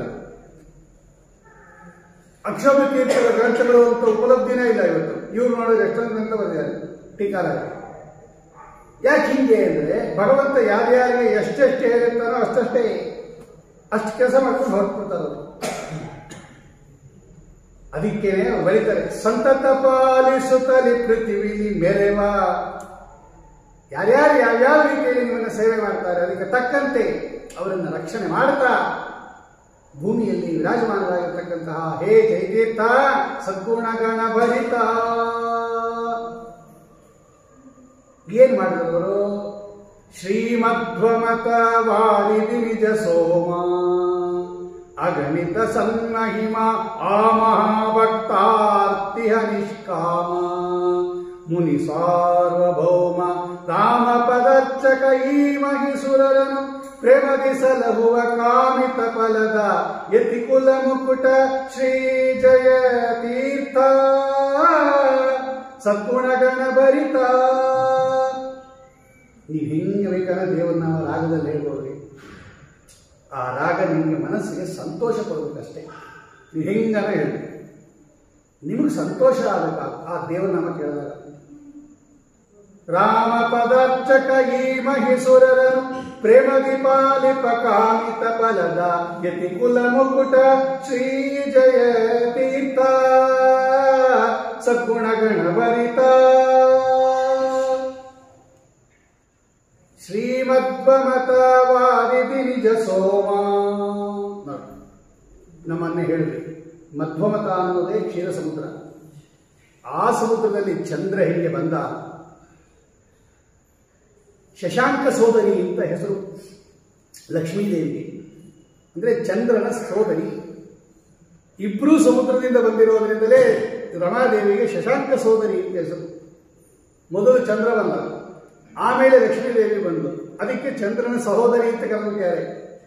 ಅಕ್ಷರ ತೀರ್ಥರ ಗ್ರಂಥಗಳು ಅಂತ ಉಪಲಬ್ಧಿನೇ ಇಲ್ಲ ಇವತ್ತು ಇವ್ರು ನೋಡಿದ್ರೆ ಎಷ್ಟೊಂದು ಗ್ರಂಥ ಬರೆದಿದ್ದಾರೆ ಟೀಕಾರಾಗ ಯಾಕೆ ಹಿಂಗೆ ಅಂದ್ರೆ ಭಗವಂತ ಯಾರ್ಯಾರಿಗೆ ಎಷ್ಟೆಷ್ಟು ಹೇಳಿರ್ತಾರೋ ಅಷ್ಟಷ್ಟೇ ಅಷ್ಟು ಕೆಲಸ ಮಾಡ್ಕೊಂಡು ಹೊರಟ್ಬಿಡ್ತಾರೆ ಅವರು ಅದಕ್ಕೇನೆ ಅವ್ರು ಬರೀತಾರೆ ಸಂತತ ಪಾಲಿಸುತ್ತಲಿ ಪೃಥ್ವಿಲಿ ಮೆರೆವ ಯಾರ್ಯಾರು ಯಾವ್ಯಾವ ರೀತಿಯಲ್ಲಿ ನಿಮ್ಮನ್ನ ಸೇವೆ ಮಾಡ್ತಾರೆ ಅದಕ್ಕೆ ತಕ್ಕಂತೆ ಅವರನ್ನು ರಕ್ಷಣೆ ಮಾಡ್ತಾ ಭೂಮಿಯಲ್ಲಿ ವಿರಾಜಮಾನರಾಗಿರ್ತಕ್ಕಂತಹ ಹೇ ಜಯತೀರ್ಥ ಸದ್ಗುಣಗಣ ಭರಿತ ಏನ್ ಮಾಡಿದವರು ಶ್ರೀಮಧ್ವಮತ ವಾರಿದಿ ನಿಜ ಸೋಮ ಅಗಣಿತ ಸನ್ಮಹಿಮ ಆ ಮಹಾಭಕ್ತಾರ್ತಿಹ ನಿಷ್ಕಾಮ ಮುನಿ ಸಾರ್ವಭೌಮ ರಾಮ ಪದರ್ಚಕ ಈ ಮಹಿಸುರರನು ಪ್ರೇಮದಿ ಸಲಹುವ ಕಾಮಿತ ಫಲದ ಯತಿ ಕುಲ ಮುಕುಟ ಶ್ರೀ ಜಯ ತೀರ್ಥ ಸದ್ಗುಣಗಣ ಭರಿತ ನೀವು ಹೆಂಗೆ ಬೇಕಾದ್ರೆ ದೇವರ ನಾವು ರಾಗದಲ್ಲಿ ಹೇಳ್ಬೋದ್ರಿ ಆ ರಾಗ ನಿಮಗೆ ಮನಸ್ಸಿಗೆ ಸಂತೋಷ ಕೊಡ್ಬೇಕಷ್ಟೇ ನೀವು ಹೆಂಗಾರ ಹೇಳಿ ನಿಮಗೆ ಸಂತೋಷ ಆಗಬೇಕು ಆ ದೇವರ ನಾಮ ಕೇಳಿದಾಗ ರಾಮ ಪದಾರ್ಚಕ ಈ ಮಹಿಸುರರನು ಪ್ರೇಮ ದೀಪಾಲಿಪ ಕಾಮಿತ ಫಲದ ಯತಿ ಕುಲ ಮುಕುಟ ಶ್ರೀ ಜಯ ತೀರ್ಥ ಸದ್ಗುಣಗಣ ಭರಿತ ಶ್ರೀಮದ್ವಮತ ವಾರಿದಿ ನಿಜ ಸೋಮ ನೋಡಿ ನಮ್ಮನ್ನೇ ಹೇಳಿದ್ವಿ ಮಧ್ವಮತ ಅನ್ನೋದೇ ಕ್ಷೀರ ಸಮುದ್ರ ಆ ಸಮುದ್ರದಲ್ಲಿ ಚಂದ್ರ ಹೇಗೆ ಬಂದ ಶಶಾಂಕ ಸೋದರಿ ಅಂತ ಹೆಸರು ಲಕ್ಷ್ಮೀದೇವಿಗೆ ಅಂದರೆ ಚಂದ್ರನ ಸೋದರಿ ಇಬ್ಬರೂ ಸಮುದ್ರದಿಂದ ಬಂದಿರೋದ್ರಿಂದಲೇ ರಮಾದೇವಿಗೆ ಶಶಾಂಕ ಸೋದರಿ ಅಂತ ಹೆಸರು ಮೊದಲು ಚಂದ್ರ ಬಂದ ಆಮೇಲೆ ಲಕ್ಷ್ಮೀದೇವಿ ಬಂದು ಅದಕ್ಕೆ ಚಂದ್ರನ ಸಹೋದರಿ ಅಂತ ಕರೆದಿದ್ದಾರೆ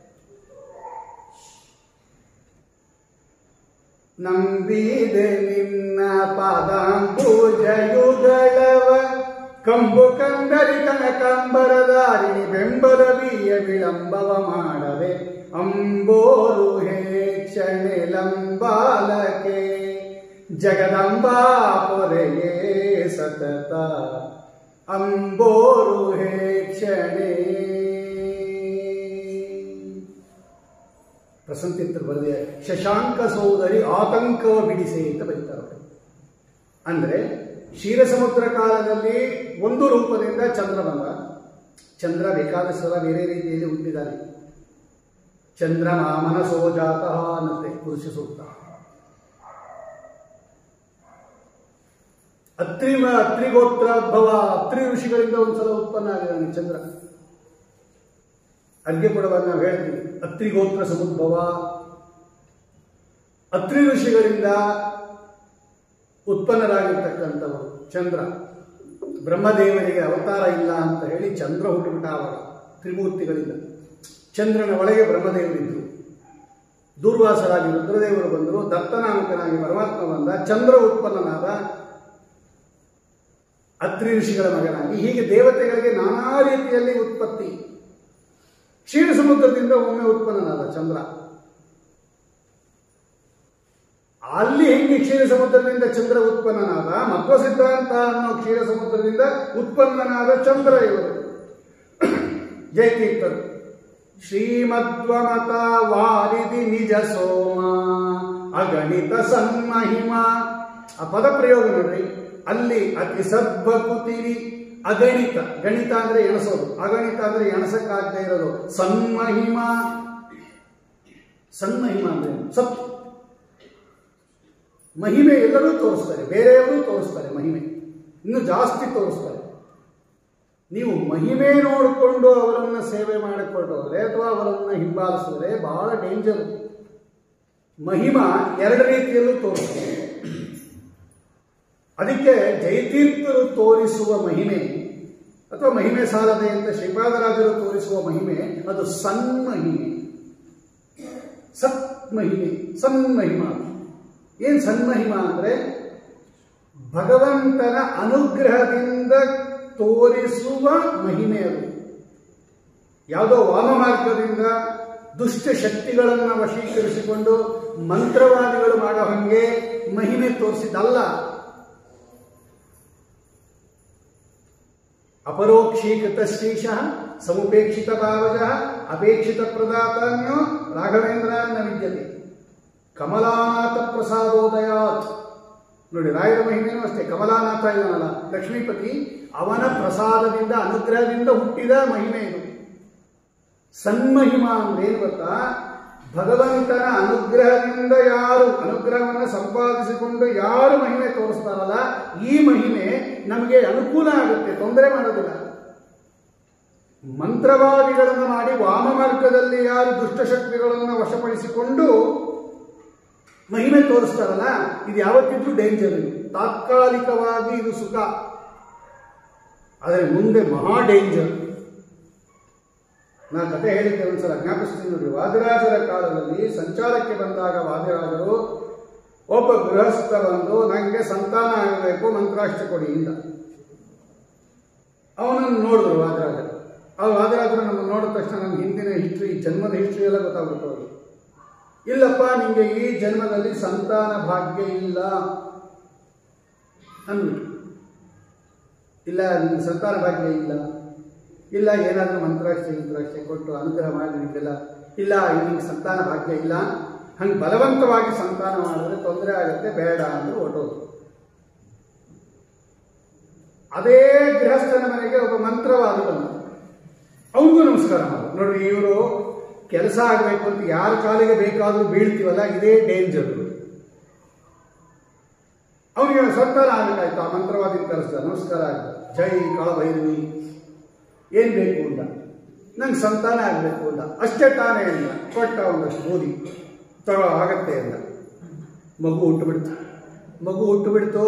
ನಂಬಿದೆ ನಿನ್ನ ಪಾದಾಂಬುಜಯುಗಳವ ಕಂಬು ಕಂದರಿ ಕನಕಾಂಬರದಾರಿಣಿ ಬೆಂಬಲ ಬಿಯ ವಿಳಂಬವ ಮಾಡವೆ ಅಂಬೋರು ಹೇ ಕ್ಷಣೆ ಲಂಬಾಲಕೆ ಜಗದಂಬಾ ಪೊರೆಯೇ ಸತತ ಅಂಬೋರು ಹೇ ಕ್ಷಣೆ ಪ್ರಸಂತಿತ್ರ ಬರೆದ ಶಶಾಂಕ ಸೋದರಿ ಆತಂಕವ ಬಿಡಿಸೆ ಅಂತ ಬರೀತಾರೆ ಅವರು. ಅಂದ್ರೆ ಕ್ಷೀರಸಮುದ್ರ ಕಾಲದಲ್ಲಿ ಒಂದು ರೂಪದಿಂದ ಚಂದ್ರ ಬಂದ ಚಂದ್ರ ಬೇಕಾದ ಸಲ ಬೇರೆ ರೀತಿಯಲ್ಲಿ ಹುಟ್ಟಿದ್ದಾನೆ ಚಂದ್ರ ಮನಸೋ ಜಾತಃ ಅನ್ನತ್ತೆ ಪುರುಷ ಸೂಕ್ತ ಅತ್ರಿ ಅತ್ರಿಗೋತ್ರಾದ್ಭವ ಅತ್ರಿ ಋಷಿಗಳಿಂದ ಒಂದ್ಸಲ ಉತ್ಪನ್ನ ಆಗಿದ್ದಾನೆ ಚಂದ್ರ ಅರ್ಘ್ಯ ಕೊಡುವಾಗ ನಾವು ಹೇಳ್ತೀವಿ ಅತ್ರಿಗೋತ್ರ ಸಮುದ್ಭವ ಅತ್ರಿ ಋಷಿಗಳಿಂದ ಉತ್ಪನ್ನರಾಗಿರ್ತಕ್ಕಂಥವರು ಚಂದ್ರ ಬ್ರಹ್ಮದೇವರಿಗೆ ಅವತಾರ ಇಲ್ಲ ಅಂತ ಹೇಳಿ ಚಂದ್ರ ಹುಟ್ಟುಬಿಟ್ಟ ಆವಾಗ ತ್ರಿಮೂರ್ತಿಗಳಿಂದ ಚಂದ್ರನ ಒಳಗೆ ಬ್ರಹ್ಮದೇವರಿದ್ದರು ದೂರ್ವಾಸರಾಗಿ ರುದ್ರದೇವರು ಬಂದರು ದತ್ತನಾಮಕನಾಗಿ ಪರಮಾತ್ಮ ಬಂದ ಚಂದ್ರ ಉತ್ಪನ್ನನಾದ ಅತ್ರಿ ಋಷಿಗಳ ಮಗನಾಗಿ ಹೀಗೆ ದೇವತೆಗಳಿಗೆ ನಾನಾ ರೀತಿಯಲ್ಲಿ ಉತ್ಪತ್ತಿ ಕ್ಷೀರ ಸಮುದ್ರದಿಂದ ಒಮ್ಮೆ ಉತ್ಪನ್ನನಾದ ಚಂದ್ರ ಅಲ್ಲಿ ಹೆಂಗೆ ಕ್ಷೀರ ಸಮುದ್ರದಿಂದ ಚಂದ್ರ ಉತ್ಪನ್ನನಾದ ಮಧ್ವ ಸಿದ್ಧಾಂತ ಅನ್ನೋ ಕ್ಷೀರ ಸಮುದ್ರದಿಂದ ಉತ್ಪನ್ನನಾದ ಚಂದ್ರ ಇವರು ಜಯತೀರ್ಥರು ಶ್ರೀಮದ್ವಮತ ವಾರಿದಿ ನಿಜ ಸೋಮ ಅಗಣಿತ ಸನ್ಮಹಿಮ ಆ ಪದ ಪ್ರಯೋಗ ನೋಡ್ರಿ ಅಲ್ಲಿ ಅತಿ ಸದ್ಭಕುತಿರಿ ಅಗಣಿತ ಗಣಿತ ಅಂದ್ರೆ ಎಣಸೋದು ಅಗಣಿತ ಅಂದ್ರೆ ಎಣಸಕ್ಕಾಗದೇ ಇರೋದು ಸನ್ಮಹಿಮ ಸನ್ಮಹಿಮ ಅಂದ್ರೆ ಏನು? ಸತ್ ಮಹಿಮೆ ಎಲ್ಲರೂ ತೋರಿಸ್ತಾರೆ ಬೇರೆಯವರು ತೋರಿಸ್ತಾರೆ ಮಹಿಮೆ ಇನ್ನು ಜಾಸ್ತಿ ತೋರಿಸ್ತಾರೆ ನೀವು ಮಹಿಮೆ ನೋಡಿಕೊಂಡು ಅವರನ್ನ ಸೇವೆ ಮಾಡಿಕೊಂಡೋದ್ರೆ ಅಥವಾ ಅವರನ್ನ ಹಿಂಬಾಲಿಸಿದ್ರೆ ಬಹಳ ಡೇಂಜರ್ ಮಹಿಮ ಎರಡು ರೀತಿಯಲ್ಲೂ ತೋರಿಸ್ತಾರೆ ಅದಕ್ಕೆ ಜಯತೀರ್ಥರು ತೋರಿಸುವ ಮಹಿಮೆ ಅಥವಾ ಮಹಿಮೆ ಸಾಲದೆ ಅಂತ ಶ್ರೀಪಾದರಾಜರು ತೋರಿಸುವ ಮಹಿಮೆ ಅದು ಸನ್ಮಹಿಮೆ ಸತ್ ಮಹಿಮೆ ಸನ್ಮಹಿಮ ಏನ್ ಸನ್ಮಹಿಮ ಅಂದ್ರೆ ಭಗವಂತನ ಅನುಗ್ರಹದಿಂದ ತೋರಿಸುವ ಮಹಿಮೆ ಅದು ಯಾವುದೋ ವಾಮ ಮಾರ್ಗದಿಂದ ದುಷ್ಟ ಶಕ್ತಿಗಳನ್ನು ವಶೀಕರಿಸಿಕೊಂಡು ಮಂತ್ರವಾದಿಗಳು ಮಾಡೋ ಹಂಗೆ ಮಹಿಮೆ ತೋರಿಸಿದ್ದಲ್ಲ ಅಪರೋಕ್ಷೀಕೃತ ಶ್ರೀಶ ಸಮುಪೇಕ್ಷಿತ ಭಾವಜ ಅಪೇಕ್ಷಿತ ಪ್ರದಾತಾನ್ಯೋ ರಾಘವೇಂದ್ರ ನ ವಿದ್ಯತೆ ಕಮಲಾನಾಥ ಪ್ರಸಾದೋದಯಾತ್ ನೋಡಿ ರಾಯರ ಮಹಿಮೆನೂ ಅಷ್ಟೇ ಕಮಲಾನಾಥ ಇದಾನಲ್ಲ ಲಕ್ಷ್ಮೀಪತಿ ಅವನ ಪ್ರಸಾದದಿಂದ ಅನುಗ್ರಹದಿಂದ ಹುಟ್ಟಿದ ಮಹಿಮೆ ಇದು ಸನ್ಮಹಿಮ ಅಂದ್ರೆ ಏನು ಗೊತ್ತಾ ಭಗವಂತನ ಅನುಗ್ರಹದಿಂದ ಯಾರು ಅನುಗ್ರಹವನ್ನು ಸಂಪಾದಿಸಿಕೊಂಡು ಯಾರು ಮಹಿಮೆ ತೋರಿಸ್ತಾರಲ್ಲ ಈ ಮಹಿಮೆ ನಮಗೆ ಅನುಕೂಲ ಆಗುತ್ತೆ ತೊಂದರೆ ಮಾಡೋದಿಲ್ಲ ಮಂತ್ರವಾದಿಗಳನ್ನು ಮಾಡಿ ವಾಮ ಮಾರ್ಗದಲ್ಲಿ ಯಾರು ದುಷ್ಟಶಕ್ತಿಗಳನ್ನು ವಶಪಡಿಸಿಕೊಂಡು ಮಹಿಮೆ ತೋರಿಸ್ತಾರಲ್ಲ ಇದು ಯಾವತ್ತಿದ್ರೂ ಡೇಂಜರ್ ಇದು ತಾತ್ಕಾಲಿಕವಾಗಿ ಇದು ಸುಖ ಆದರೆ ಮುಂದೆ ಮಹಾ ಡೇಂಜರ್ ನಾ ಕತೆ ಹೇಳಿದ್ದೆ ಒಂದ್ಸಲ ಜ್ಞಾಪಿಸ್ತೀನಿ ನೋಡಿ ವಾದಿರಾಜರ ಕಾಲದಲ್ಲಿ ಸಂಚಾರಕ್ಕೆ ಬಂದಾಗ ವಾದಿರಾಜರು ಒಬ್ಬ ಗೃಹಸ್ಥ ಬಂದು ನನಗೆ ಸಂತಾನ ಆಗಬೇಕು ಮಂತ್ರಾಷ್ಟ ಕೊಡಿ ಇಂದ ಅವನನ್ನು ನೋಡಿದ್ರು ವಾದಿರಾಜರು ಆ ವಾದಿರಾಜರು ನಮ್ಮ ನೋಡಿದ ತಕ್ಷಣ ನನ್ನ ಹಿಂದಿನ ಹಿಸ್ಟ್ರಿ ಜನ್ಮದ ಹಿಸ್ಟ್ರಿ ಎಲ್ಲ ಗೊತ್ತಾಗ್ಬಿಟ್ಟು ಅವ್ರಿಗೆ ಇಲ್ಲಪ್ಪ ನಿಮಗೆ ಈ ಜನ್ಮದಲ್ಲಿ ಸಂತಾನ ಭಾಗ್ಯ ಇಲ್ಲ ಅಂದ್ಬಿಟ್ಟು ಇಲ್ಲ ನಿಮ್ಗೆ ಸಂತಾನ ಭಾಗ್ಯ ಇಲ್ಲ ಇಲ್ಲ ಏನಾದರೂ ಮಂತ್ರಾಕ್ಷಿ ಮಂತ್ರಾಕ್ಷಿ ಕೊಟ್ಟು ಅನುಗ್ರಹ ಮಾಡಿ ನಿಮಗೆಲ್ಲ ಇಲ್ಲ ನಿಮ್ಗೆ ಸಂತಾನ ಭಾಗ್ಯ ಇಲ್ಲ ಹಂಗೆ ಬಲವಂತವಾಗಿ ಸಂತಾನ ಮಾಡಿದ್ರೆ ತೊಂದರೆ ಆಗುತ್ತೆ ಬೇಡ ಅಂತ ಹೊರಟೋದು ಅದೇ ಗೃಹಸ್ಥನ ಮನೆಗೆ ಒಬ್ಬ ಮಂತ್ರವಾದಿ ಬಂದ ಅವನಿಗೂ ನಮಸ್ಕಾರ ಮಾಡ ನೋಡ್ರಿ ಇವರು ಕೆಲಸ ಆಗಬೇಕು ಅಂತ ಯಾರ ಕಾಲಿಗೆ ಬೇಕಾದರೂ ಬೀಳ್ತೀವಲ್ಲ ಇದೇ ಡೇಂಜರ್ ಅವನಿಗೆ ಸಂತಾನ ಆಗಬೇಕಾಯ್ತು ಆ ಮಂತ್ರವಾದಿ ಕರೆಸ್ದ ನಮಸ್ಕಾರ ಆಯ್ತು ಜೈ ಕಾಳಭೈರವಿ ಏನ್ ಬೇಕು ಅಂತ ನಂಗೆ ಸಂತಾನ ಆಗಬೇಕು ಅಂತ ಅಷ್ಟೇ ತಾನೇ ಇಲ್ಲ ಕೊಟ್ಟ ಒಂದಷ್ಟು ಬೂದಿ ತಗೋ ಆಗತ್ತೆ ಅಂತ ಮಗು ಹುಟ್ಟು ಬಿಡ್ತು ಮಗು ಹುಟ್ಟು ಬಿಡ್ತು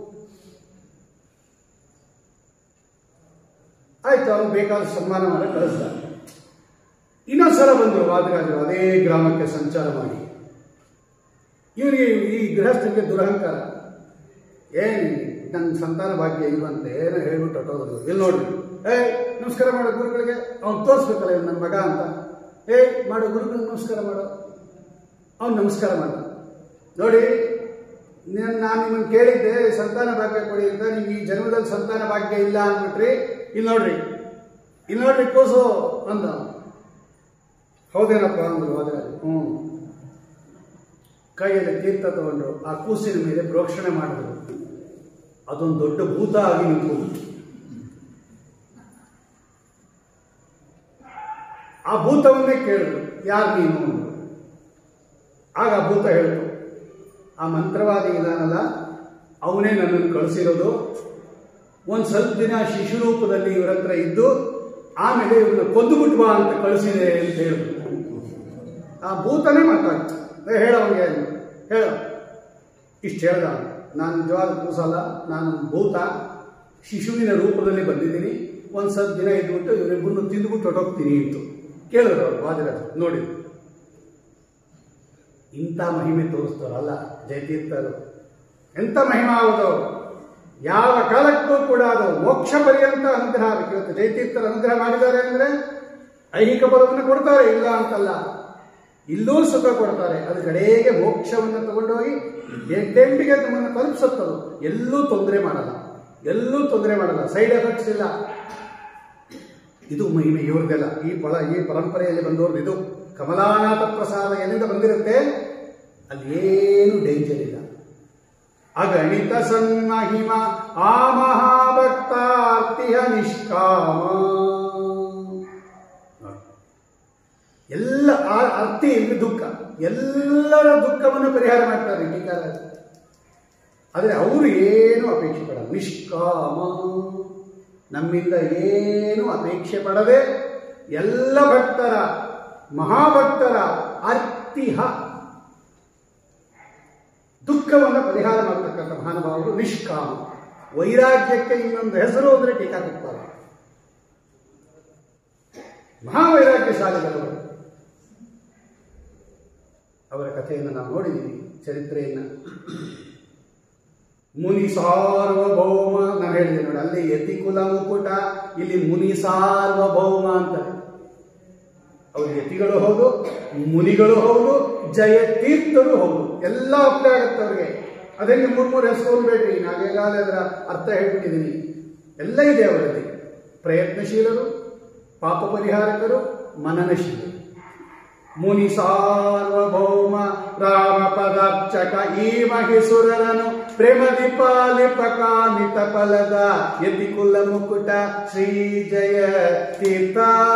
ಆಯ್ತು ಅವ್ನು ಬೇಕಾದ ಸನ್ಮಾನ ಮಾಡಿ ಕಳಿಸ್ದ ಇನ್ನೊಂದ್ಸಲ ಬಂದರು ವಾದಿರಾಜರು ಅದೇ ಗ್ರಾಮಕ್ಕೆ ಸಂಚಾರ ಮಾಡಿ ಇವನಿಗೆ ಈ ಗೃಹಸ್ಥರಿಗೆ ದುರಹಂಕಾರ ಏನ್ ನನ್ನ ಸಂತಾನ ಭಾಗ್ಯ ಇಲ್ವಂತೆ ಏನೋ ಹೇಳ್ಬಿಟ್ಟು ಹೊಟ್ಟೋದ್ರು ಇಲ್ಲಿ ನೋಡ್ರಿ ಏ ನಮಸ್ಕಾರ ಮಾಡೋ ಗುರುಗಳಿಗೆ ಅವ್ನು ತೋರಿಸ್ಬೇಕಲ್ಲ ಇವ್ನು ನನ್ನ ಮಗ ಅಂತ ಏ ಮಾಡೋ ಗುರುಗಳಿಗೆ ನಮಸ್ಕಾರ ಮಾಡೋ ಅವ್ನು ನಮಸ್ಕಾರ ಮಾಡ ನೋಡಿ ನಾನು ನಿಮ್ಮನ್ನು ಕೇಳಿದ್ದೆ ಸಂತಾನ ಭಾಗ್ಯ ಕೊಡಿ ಅಂತ ನಿಮ್ಗೆ ಈ ಜನ್ಮದಲ್ಲಿ ಸಂತಾನ ಭಾಗ್ಯ ಇಲ್ಲ ಅಂದ್ಬಿಟ್ರಿ ಇಲ್ಲಿ ನೋಡ್ರಿ ಇಲ್ಲಿ ನೋಡ್ರಿ ಕೂಸು ಅಂದ ಹೌದೇನಪ್ಪ ಅಂದ್ರು ಹೋದ್ರೆ ಹ್ಞೂ ಕೈಯಲ್ಲಿ ತೀರ್ಥ ತಗೊಂಡ್ರು ಆ ಕೂಸಿನ ಮೇಲೆ ಪ್ರೋಕ್ಷಣೆ ಮಾಡಿದ್ರು ಅದೊಂದು ದೊಡ್ಡ ಭೂತ ಆಗಿ ನಿಂತ್ಕೊಂಡು ಆ ಭೂತವನ್ನೇ ಕೇಳಿದ್ರು ಯಾರು ನೀನು ಅಂದ್ರು. ಆಗ ಆ ಭೂತ ಹೇಳಿತು ಆ ಮಂತ್ರವಾದಿ ಇದಾನಲ್ಲ ಅವನೇ ನನ್ನನ್ನು ಕಳಿಸಿರೋದು ಒಂದು ಸ್ವಲ್ಪ ದಿನ ಶಿಶು ರೂಪದಲ್ಲಿ ಇವ್ರ ಹತ್ರ ಇದ್ದು ಆಮೇಲೆ ಇವ್ರನ್ನ ಕೊಂದು ಬಾ ಅಂತ ಕಳಿಸಿದೆ ಅಂತ ಹೇಳಿದ್ರು ಆ ಭೂತನೇ ಮಾತಾಡ್ತು ಏ ಹೇಳವಂಗೆ ಅಂದ್ರು. ಹೇಳ ಇಷ್ಟು ಹೇಳ್ದ ಅವ್ನು. ನಾನು ನಿಜವಾದ ಕೂಸಲ್ಲ ನಾನು ಭೂತ ಶಿಶುವಿನ ರೂಪದಲ್ಲಿ ಬಂದಿದ್ದೀನಿ ಒಂದು ಸ್ವಲ್ಪ ದಿನ ಇದ್ಬಿಟ್ಟು ಇವರಿಬ್ಬರನ್ನು ತಿಂದುಬಿಟ್ಟು ಹೊಟ್ಟೋಗ್ತೀನಿ ಅಂತು ಕೇಳಿದ್ರು ಅವ್ರು ವಾದಿರಾಜ್ ನೋಡಿ ಇಂಥ ಮಹಿಮೆ ತೋರಿಸ್ತಾರಲ್ಲ ಜಯತೀರ್ಥರು ಎಂಥ ಮಹಿಮಾ ಹೌದು ಯಾವ ಕಾಲಕ್ಕೂ ಕೂಡ ಅದು ಮೋಕ್ಷ ಪರ್ಯಂತ ಅನುಗ್ರಹ ಆಗಬೇಕು ಇವತ್ತು ಜಯತೀರ್ಥರು ಅನುಗ್ರಹ ಮಾಡಿದ್ದಾರೆ ಅಂದ್ರೆ ಐಹಿಕ ಬಲವನ್ನು ಕೊಡ್ತಾರೆ ಇಲ್ಲ ಅಂತಲ್ಲ ಇಲ್ಲೂ ಸುಖ ಕೊಡ್ತಾರೆ ಅದು ಕಡೆಗೆ ಮೋಕ್ಷವನ್ನು ತಗೊಂಡೋಗಿ ಎಂಟೆಂಟಿಗೆ ನಮ್ಮನ್ನು ತಲುಪಿಸುತ್ತದು ಎಲ್ಲೂ ತೊಂದರೆ ಮಾಡಲ್ಲ ಎಲ್ಲೂ ತೊಂದರೆ ಮಾಡಲ್ಲ ಸೈಡ್ ಎಫೆಕ್ಟ್ಸ್ ಇಲ್ಲ ಇದು ಮಹಿಮೆ ಇವ್ರದ್ದೆಲ್ಲ ಈ ಫಲ ಈ ಪರಂಪರೆಯಲ್ಲಿ ಬಂದವ್ರದ್ದು ಇದು ಕಮಲಾನಾಥ ಪ್ರಸಾದ ಎಲ್ಲಿಂದ ಬಂದಿರುತ್ತೆ ಅಲ್ಲಿ ಏನು ಡೇಂಜರ್ ಇಲ್ಲ ಅಗಣಿತ ಸನ್ಮಹಿಮ ಆ ಮಹಾಭಕ್ತಾರ್ತಿಹ ನಿಷ್ಕಾಮ ಎಲ್ಲ ಆ- ಅರ್ತಿ ಇಲ್ಲಿ ದುಃಖ ಎಲ್ಲರ ದುಃಖವನ್ನು ಪರಿಹಾರ ಮಾಡ್ತಾರೆ ಟೀಕಾರ ಆದರೆ ಅವರು ಏನು ಅಪೇಕ್ಷೆ ಪಡಲ್ಲ ನಿಷ್ಕಾಮ ನಮ್ಮಿಂದ ಏನು ಅಪೇಕ್ಷೆ ಪಡದೆ ಎಲ್ಲ ಭಕ್ತರ ಮಹಾಭಕ್ತರ ಅರ್ತಿಹ ದುಃಖವನ್ನು ಪರಿಹಾರ ಮಾಡತಕ್ಕಂಥ ಮಹಾನುಭಾವರು ನಿಷ್ಕಾಮ ವೈರಾಗ್ಯಕ್ಕೆ ಇನ್ನೊಂದು ಹೆಸರು ಅಂದರೆ ಟೀಕಾಕೃತ್ಪಾದ ಮಹಾವೈರಾಗ್ಯಶಾಲಿಗಳು ಅವರ ಕಥೆಯನ್ನು ನಾವು ನೋಡಿದ್ದೀವಿ ಚರಿತ್ರೆಯನ್ನು ಮುನಿ ಸಾರ್ವಭೌಮ ನಾನು ಹೇಳಿದೆ ನೋಡಿ ಅಲ್ಲಿ ಯತಿಕುಲ ಮುಕುಟ ಇಲ್ಲಿ ಮುನಿ ಸಾರ್ವಭೌಮ ಅಂತಾರೆ ಅವರು ಯತಿಗಳು ಹೌದು ಮುನಿಗಳು ಹೌದು ಜಯತೀರ್ಥರು ಹೌದು ಎಲ್ಲ ಅಪ್ಲೈ ಆಗುತ್ತೆ ಅವ್ರಿಗೆ ಅದಕ್ಕೆ ಮೂರ್ ಮೂರು ಹೆಸರು ಬೇಡ್ರಿ ನಾನು ಈಗಾಗಲೇ ಅದರ ಅರ್ಥ ಹೇಳ್ಬಿಟ್ಟಿದ್ದೀನಿ ಎಲ್ಲ ಇದೆ ಅವರಲ್ಲಿ ಪ್ರಯತ್ನಶೀಲರು ಪಾಪ ಪರಿಹಾರಕರು ಮನನಶೀಲರು ಮುನಿ ಸಾರ್ವಭೌಮ ರಾಮ ಪದಾರ್ಚಕ ಈ ಮಹಿಸುರರನು ಪ್ರೇಮದಿ ಪಾಲಿಪ ಕಾಮಿತ ಫಲದ ಯತಿ ಕುಲ ಮುಕುಟ ಶ್ರೀ ಜಯ ತೀರ್ಥ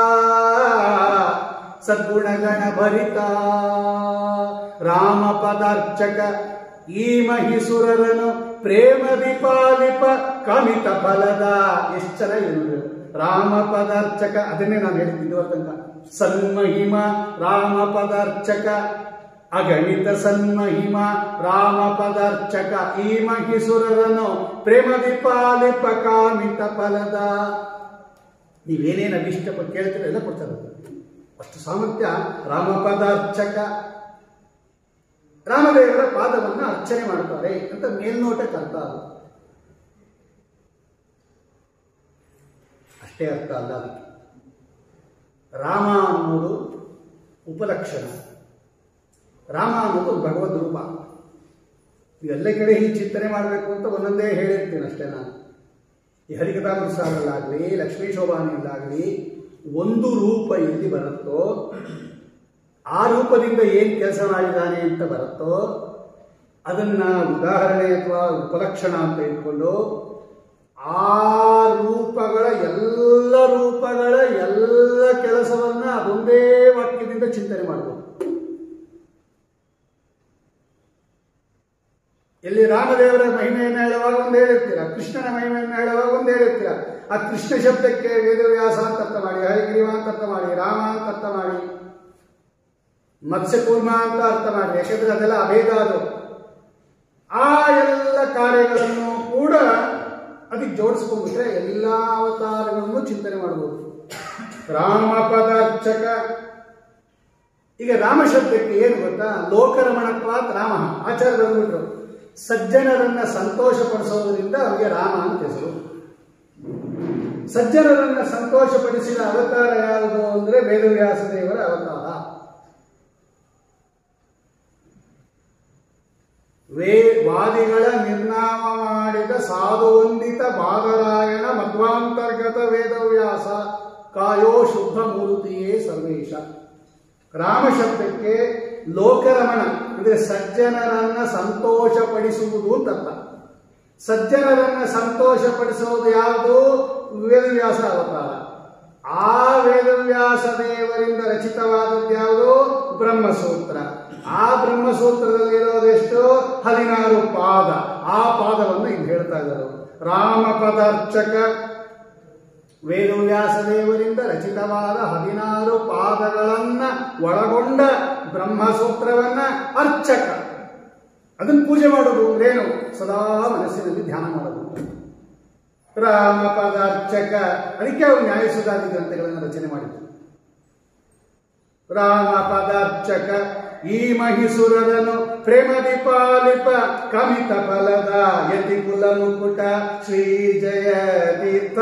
ಸದ್ಗುಣಗಣ ಭರಿತ ರಾಮ ಪದಾರ್ಚಕ ಈ ಮಹಿಸುರರನು ಪ್ರೇಮದಿ ಪಾಲಿಪ ಕಾಮಿತ ಫಲದ ಎಷ್ಟು ಚೆನ್ನಾಗಿದೆ ರಾಮ ಪದಾರ್ಚಕ ಅದನ್ನೇ ನಾನು ಹೇಳ್ತಿದ್ದು ತನಕ ಸನ್ಮಹಿಮ ರಾಮ ಪದಾರ್ಚಕ ಅಗಣಿತ ಸನ್ಮಹಿಮ ರಾಮ ಪದಾರ್ಚಕ ಈ ಮಹಿಸುರರನು ಪ್ರೇಮದಿ ಪಾಲಿಪ ಕಾಮಿತ ಫಲದ ನೀವೇನೇನು ಅಭಿಷ್ಟ ಕೇಳ್ತೀರ ಎಲ್ಲ ಕೊಡ್ತಾರೆ ಅಷ್ಟು ಸಾಮರ್ಥ್ಯ ರಾಮ ಪದಾರ್ಚಕ ರಾಮದೇವರ ಪಾದವನ್ನ ಅರ್ಚನೆ ಮಾಡುತ್ತಾರೆ ಅಂತ ಮೇಲ್ನೋಟಕ್ಕೆ ಅರ್ಥ ಅಲ್ಲ ಅಷ್ಟೇ ಅರ್ಥ ಅಲ್ಲ ಅದಕ್ಕೆ. ರಾಮ ಅನ್ನೋದು ಉಪಲಕ್ಷಣ ರಾಮ ಅನ್ನೋದು ಭಗವದ್ ರೂಪ ಎಲ್ಲ ಕಡೆ ಹೀಗೆ ಚಿಂತನೆ ಮಾಡಬೇಕು ಅಂತ ಒಂದೊಂದೇ ಹೇಳಿರ್ತೀನಿ ಅಷ್ಟೇ ನಾನು ಈ ಹರಿಕಥಾಮೃತಸಾರಲ್ಲಾಗಲಿ ಲಕ್ಷ್ಮೀ ಶೋಭಾನಿಯಲ್ಲಾಗಲಿ ಒಂದು ರೂಪ ಎಲ್ಲಿ ಬರುತ್ತೋ ಆ ರೂಪದಿಂದ ಏನು ಕೆಲಸ ಮಾಡಿದ್ದಾನೆ ಅಂತ ಬರುತ್ತೋ ಅದನ್ನ ಉದಾಹರಣೆ ಅಥವಾ ಉಪಲಕ್ಷಣ ಅಂತ ಇಟ್ಕೊಂಡು ಆ ರೂಪಗಳ ಎಲ್ಲ ರೂಪಗಳ ಎಲ್ಲ ಕೆಲಸವನ್ನ ಅದೊಂದೇ ವಾಕ್ಯದಿಂದ ಚಿಂತನೆ ಮಾಡಬಹುದು ಎಲ್ಲಿ ರಾಮದೇವರ ಮಹಿಮೆಯನ್ನು ಹೇಳುವಾಗ ಒಂದು ಹೇಳಿರ್ತೀರ ಕೃಷ್ಣನ ಮಹಿಮೆಯನ್ನು ಹೇಳುವಾಗ ಒಂದು ಹೇಳಿರ್ತೀರ ಆ ಕೃಷ್ಣ ಶಬ್ದಕ್ಕೆ ವೇದವ್ಯಾಸ ಅಂತ ಅರ್ಥ ಮಾಡಿ ಹರಿಗ್ರೀವ ಅಂತ ಅರ್ಥ ಮಾಡಿ ರಾಮ ಅಂತ ಅರ್ಥ ಮಾಡಿ ಮತ್ಸ್ಯಕೂರ್ಮ ಅಂತ ಅರ್ಥ ಮಾಡಿ ಯಾಕಂದ್ರೆ ಅದೆಲ್ಲ ಅಭೇದ ಅದು ಆ ಎಲ್ಲ ಕಾರ್ಯಗಳನ್ನು ಕೂಡ ಅದಕ್ಕೆ ಜೋಡಿಸ್ಕೊಂಡ್ಬಿಟ್ರೆ ಎಲ್ಲ ಅವತಾರಗಳನ್ನು ಚಿಂತನೆ ಮಾಡಬಹುದು ರಾಮ ಪದಾರ್ಚಕ ಈಗ ರಾಮ ಶಬ್ದಕ್ಕೆ ಏನು ಗೊತ್ತಾ ಲೋಕರಮಣತ್ವಾತ್ ರಾಮ ಆಚಾರ್ಯ ಬಂದ್ಬಿಟ್ರು ಸಜ್ಜನರನ್ನ ಸಂತೋಷ ಪಡಿಸೋದ್ರಿಂದ ಅವರಿಗೆ ರಾಮ ಅಂತ ಹೆಸರು ಸಜ್ಜನರನ್ನ ಸಂತೋಷಪಡಿಸಿದ ಅವತಾರ ಯಾವುದು ಅಂದ್ರೆ ವೇದವ್ಯಾಸ ದೇವರ ಅವತಾರ ವೇ ವಾದಿಗಳ ನಿರ್ನಾಮ ಮಾಡಿದ ಸಾಧುವಂದಿತ ಬಾದರಾಯಣ ಮಧ್ವಾಂತರ್ಗತ ವೇದವ್ಯಾಸ ಕಾಯೋ ಶುದ್ಧ ಮೂರ್ತಿಯೇ ಸರ್ವೇಶ ರಾಮ ಶಬ್ದಕ್ಕೆ ಲೋಕರಮಣ ಅಂದ್ರೆ ಸಜ್ಜನರನ್ನ ಸಂತೋಷಪಡಿಸುವುದು ಅಂತ ಅರ್ಥ ಸಜ್ಜನರನ್ನ ಸಂತೋಷಪಡಿಸುವುದು ಯಾವುದು ವೇದವ್ಯಾಸ ಅವತಾರ ಆ ವೇದವ್ಯಾಸ ದೇವರಿಂದ ರಚಿತವಾದದ್ದು ಯಾವುದು ಬ್ರಹ್ಮಸೂತ್ರ ಆ ಬ್ರಹ್ಮಸೂತ್ರದಲ್ಲಿ ಇರೋದೆಷ್ಟು ಹದಿನಾರು ಪಾದ ಆ ಪಾದವನ್ನು ಇಲ್ಲಿ ಹೇಳ್ತಾ ಇದ್ದಾರೆ ರಾಮ ಪದಾರ್ಚಕ ವೇದವ್ಯಾಸ ದೇವರಿಂದ ರಚಿತವಾದ ಹದಿನಾರು ಪಾದಗಳನ್ನ ಒಳಗೊಂಡ ಬ್ರಹ್ಮಸೂತ್ರವನ್ನ ಅರ್ಚಕ ಅದನ್ನು ಪೂಜೆ ಮಾಡೋದು ಅಂದ್ರೇನು ಸದಾ ಮನಸ್ಸಿನಲ್ಲಿ ಧ್ಯಾನ ಮಾಡೋದು ರಾಮ ಪದಾರ್ಚಕ ಅದಕ್ಕೆ ಅವರು ನ್ಯಾಯಸುಧಾದಿ ಗ್ರಂಥಗಳನ್ನು ರಚನೆ ಮಾಡಿದ್ರು ರಾಮ ಪದಾರ್ಚಕ ಈ ಮಹಿಸುರರನು ಪ್ರೇಮದಿ ಪಾಲಿಪ ಕಮಿತ ಫಲದ ಯತಿ ಕುಲ ಮುಕುಟ ಶ್ರೀ ಜಯ ತೀರ್ಥ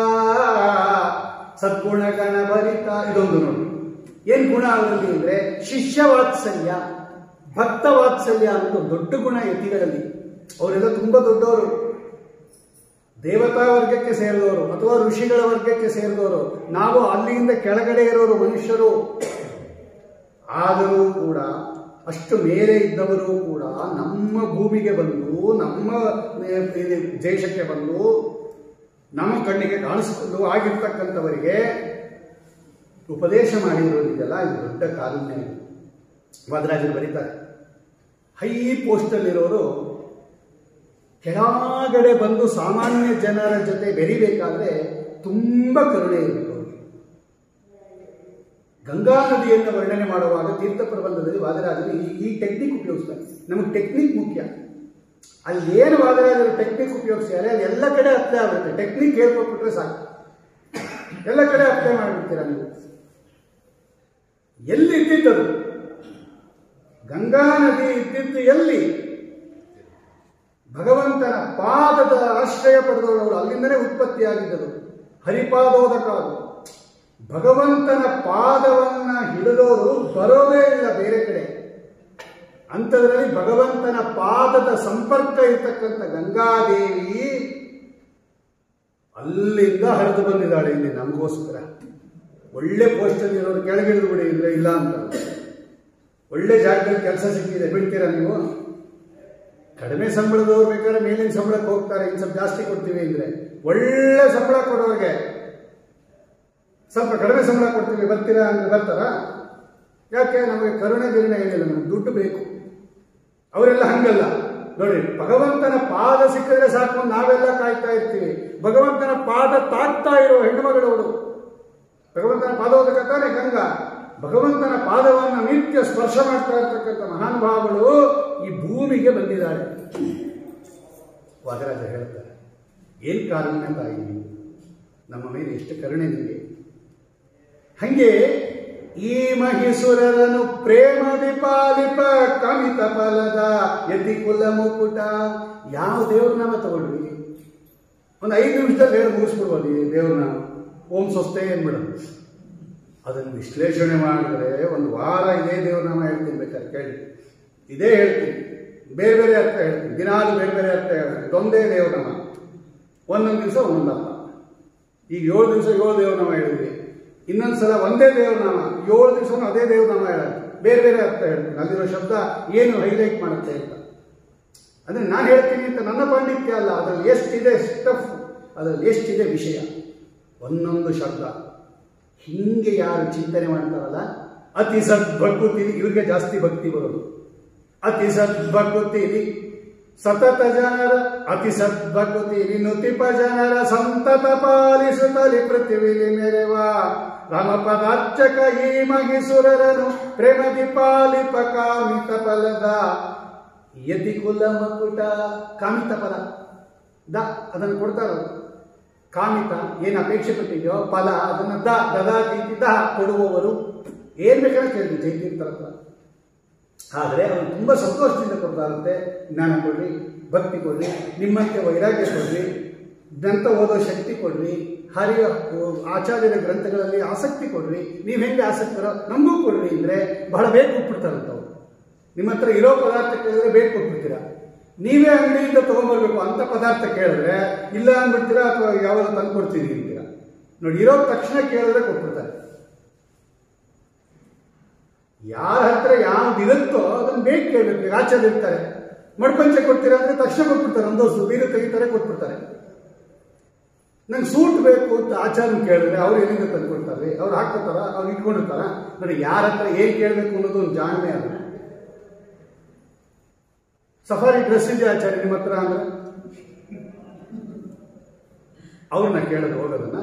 ಸದ್ಗುಣ ಗಣ ಭರಿತ ಇದೊಂದು ನೋಡಿ ಏನ್ ಗುಣ ಅವರಲ್ಲಿ ಅಂದ್ರೆ ಶಿಷ್ಯ ವಾತ್ಸಲ್ಯ ಭಕ್ತ ವಾತ್ಸಲ್ಯ ಅನ್ನೋದು ದೊಡ್ಡ ಗುಣ ಯತಿಗಳಲ್ಲಿ ಅವರೆಲ್ಲ ತುಂಬಾ ದೊಡ್ಡವರು ದೇವತಾ ವರ್ಗಕ್ಕೆ ಸೇರಿದವರು ಅಥವಾ ಋಷಿಗಳ ವರ್ಗಕ್ಕೆ ಸೇರಿದವರು ನಾವು ಅಲ್ಲಿಂದ ಕೆಳಗಡೆ ಇರೋರು ಮನುಷ್ಯರು ಆದರೂ ಕೂಡ ಅಷ್ಟು ಮೇಲೆ ಇದ್ದವರು ಕೂಡ ನಮ್ಮ ಭೂಮಿಗೆ ಬಂದು ನಮ್ಮ ಏ, ಇದು ದೇಶಕ್ಕೆ ಬಂದು ನಮ್ಮ ಕಣ್ಣಿಗೆ ಕಾಣಿಸಿಕೊಂಡು ಆಗಿರ್ತಕ್ಕಂಥವರಿಗೆ ಉಪದೇಶ ಮಾಡಿರೋದಿದೆಯಲ್ಲ ಇದು ದೊಡ್ಡ ಕಾರುಣ್ಯ ಇದು ವಾದರಾಜರು ಬರೀತಾರೆ ಹೈ ಪೋಸ್ಟಲ್ಲಿರೋರು ಕೆಳಗಡೆ ಬಂದು ಸಾಮಾನ್ಯ ಜನರ ಜೊತೆ ಬೆರಿಬೇಕಾದ್ರೆ ತುಂಬ ಕರುಣೆ ಇರಬೇಕು ಅವ್ರಿಗೆ. ಗಂಗಾ ನದಿಯನ್ನು ವರ್ಣನೆ ಮಾಡುವಾಗ ತೀರ್ಥ ಪ್ರಬಂಧದಲ್ಲಿ ವಾದರಾಜರು ಈ ಈ ಟೆಕ್ನಿಕ್ ಉಪಯೋಗಿಸ್ತಾರೆ ನಮಗೆ ಟೆಕ್ನಿಕ್ ಮುಖ್ಯ ಅಲ್ಲಿ ಏನು ವಾದರಾಜರು ಟೆಕ್ನಿಕ್ ಉಪಯೋಗಿಸ್ತಾರೆ ಅದು ಎಲ್ಲ ಕಡೆ ಅಪ್ಲೈ ಆಗುತ್ತೆ ಟೆಕ್ನಿಕ್ ಹೇಳ್ಕೊಟ್ಬಿಟ್ರೆ ಸಾಕು ಎಲ್ಲ ಕಡೆ ಅಪ್ಲೈ ಮಾಡಿಬಿಡ್ತೀರಾ ನೀವು ಎಲ್ಲಿ ಇದ್ದಿದ್ದದು ಗಂಗಾ ನದಿ ಇದ್ದಿದ್ದು ಎಲ್ಲಿ ಭಗವಂತನ ಪಾದದ ಆಶ್ರಯ ಪಡೆದವಳು ಅಲ್ಲಿಂದಲೇ ಉತ್ಪತ್ತಿಯಾಗಿದ್ದದು ಹರಿಪಾದೋದಕ ಅದು ಭಗವಂತನ ಪಾದವನ್ನ ಹಿಡಿದವರು ಬರೋದೇ ಇಲ್ಲ ಬೇರೆ ಕಡೆ ಅಂಥದ್ರಲ್ಲಿ ಭಗವಂತನ ಪಾದದ ಸಂಪರ್ಕ ಇರ್ತಕ್ಕಂಥ ಗಂಗಾದೇವಿ ಅಲ್ಲಿಂದ ಹರಿದು ಬಂದಿದ್ದಾಳೆ ಇಲ್ಲಿ ನಮಗೋಸ್ಕರ ಒಳ್ಳೆ ಪೋಸ್ಟಲ್ಲಿ ಇರೋರು ಕೆಳಗಿಳಿದು ಬಿಡಿ ಇದ್ರೆ ಇಲ್ಲ ಅಂತ ಒಳ್ಳೆ ಜಾಗದಲ್ಲಿ ಕೆಲಸ ಸಿಕ್ಕಿದೆ ಬಿಡ್ತೀರಾ ನೀವು ಕಡಿಮೆ ಸಂಬಳದವ್ರು ಬೇಕಾದ್ರೆ ಮೇಲಿನ ಸಂಬಳಕ್ಕೆ ಹೋಗ್ತಾರೆ ಇನ್ನು ಸ್ವಲ್ಪ ಜಾಸ್ತಿ ಕೊಡ್ತೀವಿ ಅಂದ್ರೆ ಒಳ್ಳೆ ಸಂಬಳ ಕೊಡೋರಿಗೆ ಸ್ವಲ್ಪ ಕಡಿಮೆ ಸಂಬಳ ಕೊಡ್ತೀವಿ ಬರ್ತೀರಾ ಅಂದ್ರೆ ಬರ್ತಾರಾ ಯಾಕೆ ನಮಗೆ ಕರುಣೆ ಗಿರುಣೆ ಏನಿಲ್ಲ ನಮ್ಗೆ ದುಡ್ಡು ಬೇಕು ಅವರೆಲ್ಲ ಹಂಗಲ್ಲ ನೋಡಿ ಭಗವಂತನ ಪಾದ ಸಿಕ್ಕಿದ್ರೆ ಸಾಕು ಅಂತ ನಾವೆಲ್ಲ ಕಾಯ್ತಾ ಇರ್ತೀವಿ ಭಗವಂತನ ಪಾದ ತಾಕ್ತಾ ಇರೋ ಹೆಣ್ಣುಮಗಳು ಅವಳು ಭಗವಂತನ ಪಾದೋದಕ ತಾನೇ ಗಂಗಾ ಭಗವಂತನ ಪಾದವನ್ನು ನಿತ್ಯ ಸ್ಪರ್ಶ ಮಾಡ್ತಾ ಇರ್ತಕ್ಕಂಥ ಮಹಾನುಭಾವಗಳು ಈ ಭೂಮಿಗೆ ಬಂದಿದ್ದಾರೆ ವಾದರಾಜ ಹೇಳ್ತಾರೆ ಏನ್ ಕಾರುಣ್ಯ ತಾಯಿ ನೀವು? ನಮ್ಮ ಮೇಲೆ ಎಷ್ಟು ಕರುಣೆ ನಿಮಗೆ ಹಂಗೆ ಈ ಮಹಿಸುರರನು ಪ್ರೇಮದಿ ಪಾಲಿಪ ಕಮಿತ ಫಲದ ಯತಿ ಕುಲ ಮುಕುಟ ಯಾವ ದೇವ್ರ ನಾಮ ತಗೊಳ್ರಿ ಒಂದು ಐದು ನಿಮಿಷದಲ್ಲಿ ಹೇಳಿ ಮುಗಿಸ್ಬಿಡ್ಬೋದು ಈ ದೇವ್ರ ನಾಮ ಓಂ ಸ್ವಸ್ತೆ ಏನ್ಬಿಡೋದು ಅದನ್ನು ವಿಶ್ಲೇಷಣೆ ಮಾಡಿದ್ರೆ ಒಂದು ವಾರ ಇದೇ ದೇವ್ರ ನಾಮ ಹೇಳ್ತೀನಿ ಬೇಕಾದ್ರೆ ಕೇಳಿ ಇದೇ ಹೇಳ್ತೀನಿ ಬೇರೆ ಬೇರೆ ಅರ್ಥ ಹೇಳ್ತೀನಿ ದಿನಾಲು ಬೇರೆ ಬೇರೆ ಅರ್ಥ ಹೇಳ್ತೀನಿ ಇದೊಂದೇ ದೇವ್ರ ನಾಮ ಒಂದೊಂದು ದಿವಸ ಒಂದೊಂದು ಅರ್ಥ ಈಗ ಏಳು ದಿವಸ ಏಳು ದೇವ್ರ ನಾಮ ಹೇಳಿದ್ವಿ ಇನ್ನೊಂದು ಸಲ ಒಂದೇ ದೇವ್ರ ನಾಮ ಏಳು ದಿವಸ ಅದೇ ದೇವ್ರ ನಾಮ ಹೇಳೋದು ಬೇರೆ ಬೇರೆ ಅರ್ಥ ಹೇಳ್ತೀನಿ ಅಲ್ಲಿರೋ ಶಬ್ದ ಏನು ಹೈಲೈಟ್ ಮಾಡುತ್ತೆ ಅಂತ ಅಂದ್ರೆ ನಾನು ಹೇಳ್ತೀನಿ ಅಂತ ನನ್ನ ಪಾಂಡಿತ್ಯ ಅಲ್ಲ ಅದರಲ್ಲಿ ಎಷ್ಟಿದೆ ಸ್ಟಫ್ ಅದರಲ್ಲಿ ಎಷ್ಟಿದೆ ವಿಷಯ ಒಂದೊಂದು ಶಬ್ದ ಹಿಂಗೆ ಯಾರು ಚಿಂತನೆ ಮಾಡ್ತಾರಲ್ಲ ಅತಿ ಸದ್ಭಕುತಿ ಇವ್ರಿಗೆ ಜಾಸ್ತಿ ಭಕ್ತಿ ಬರೋದು ಅತಿ ಸದ್ಭಕುತಿರಿ ಸತತ ಜನರ ಅತಿ ಸದ್ಭಕುತಿರಿ ನುತಿಪ ಜನರ ಸಂತತ ಪಾಲಿಸುತ್ತಲಿ ಪೃಥ್ವಿಲಿ ಮೆರೆವ ರಾಮ ಪದಾರ್ಚಕ ಈ ಮಹಿಸುರರನು ಪ್ರೇಮದಿ ಪಾಲಿಪ ಕಾಮಿತ ಫಲದ ಯತಿ ಕುಲ ಮಕುಟ ಕಾಮಿತ ಫಲ ದ ಅದನ್ನು ಕೊಡ್ತಾರೆ ಅವ್ರು. ಕಾಮಿತ ಏನು ಅಪೇಕ್ಷೆ ಪಟ್ಟಿದೆಯೋ ಫಲ ಅದನ್ನು ದ ದದಾತಿ ದ ಕೊಡುವವರು ಏನ್ ಬೇಕಾದ್ರೆ ಕೇಳಿದ್ರು ಜೈತೀರ್ಥರ ಹತ್ರ ಆದರೆ ಅವರು ತುಂಬ ಸಂತೋಷದಿಂದ ಕೊಡ್ತಾರಂತೆ ಜ್ಞಾನ ಕೊಡ್ರಿ ಭಕ್ತಿ ಕೊಡ್ರಿ ನಿಮ್ಮಂತೆ ವೈರಾಗ್ಯ ಕೊಡ್ರಿ ಗ್ರಂಥ ಓದೋ ಶಕ್ತಿ ಕೊಡ್ರಿ ಹರಿಯ ಆಚಾರ್ಯರ ಗ್ರಂಥಗಳಲ್ಲಿ ಆಸಕ್ತಿ ಕೊಡ್ರಿ ನೀವು ಹೆಂಗೆ ಆಸಕ್ತರೋ ನಮಗೂ ಕೊಡ್ರಿ ಅಂದರೆ ಬಹಳ ಬೇಗ ಕೊಟ್ಬಿಡ್ತಾರಂತ ಅವರು ನಿಮ್ಮ ಹತ್ರ ಇರೋ ಪದಾರ್ಥ ಕೇಳಿದ್ರೆ ಬೇಗ ಕೊಟ್ಬಿಡ್ತೀರಾ ನೀವೇ ಅಂಗಡಿಯಿಂದ ತೊಗೊಂಬರ್ಬೇಕು ಅಂತ ಪದಾರ್ಥ ಕೇಳಿದ್ರೆ ಇಲ್ಲ ಅಂದ್ಬಿಡ್ತೀರಾ ಅಥವಾ ಯಾವಾಗ ತಂದು ಕೊಡ್ತೀರಿ ಅಂತೀರಾ ನೋಡಿ ಇರೋ ತಕ್ಷಣ ಕೇಳಿದ್ರೆ ಕೊಟ್ಬಿಡ್ತಾರೆ ಯಾರ ಹತ್ರ ಯಾವ್ದು ಇರುತ್ತೋ ಅದನ್ನ ಬೇಗ ಕೇಳಬೇಕು ಈಗ ಆಚಾರ್ಯ ಇರ್ತಾರೆ ಮಡ್ಪಂಚೆ ಕೊಡ್ತೀರಾ ಅಂದ್ರೆ ತಕ್ಷಣ ಕೊಟ್ಬಿಡ್ತಾರೆ ಒಂದು ಬೀರು ತೆಗಿತಾರೆ ಕೊಟ್ಬಿಡ್ತಾರೆ ನಂಗೆ ಸೂಟ್ ಬೇಕು ಅಂತ ಆಚಾರ್ಯ ಕೇಳಿದ್ರೆ ಅವ್ರು ಎಲ್ಲಿಂದ ತಂದು ಕೊಡ್ತಾರೆ ಅವ್ರು ಹಾಕ್ಕೊತಾರ ಅವ್ರು ಇಟ್ಕೊಂಡಿರ್ತಾರ ನೋಡಿ ಯಾರ ಹತ್ರ ಏನ್ ಕೇಳಬೇಕು ಅನ್ನೋದು ಒಂದು ಜಾಣ್ಮೆ ಅಲ್ಲ ಸಫಾರಿ ಡ್ರೆಸ್ ಇದೆ ಆಚಾರ್ಯ ನಿಮ್ಮ ಹತ್ರ ಅಂದ್ರೆ ಅವ್ರನ್ನ ಕೇಳೋದು ಹೋಗೋದನ್ನ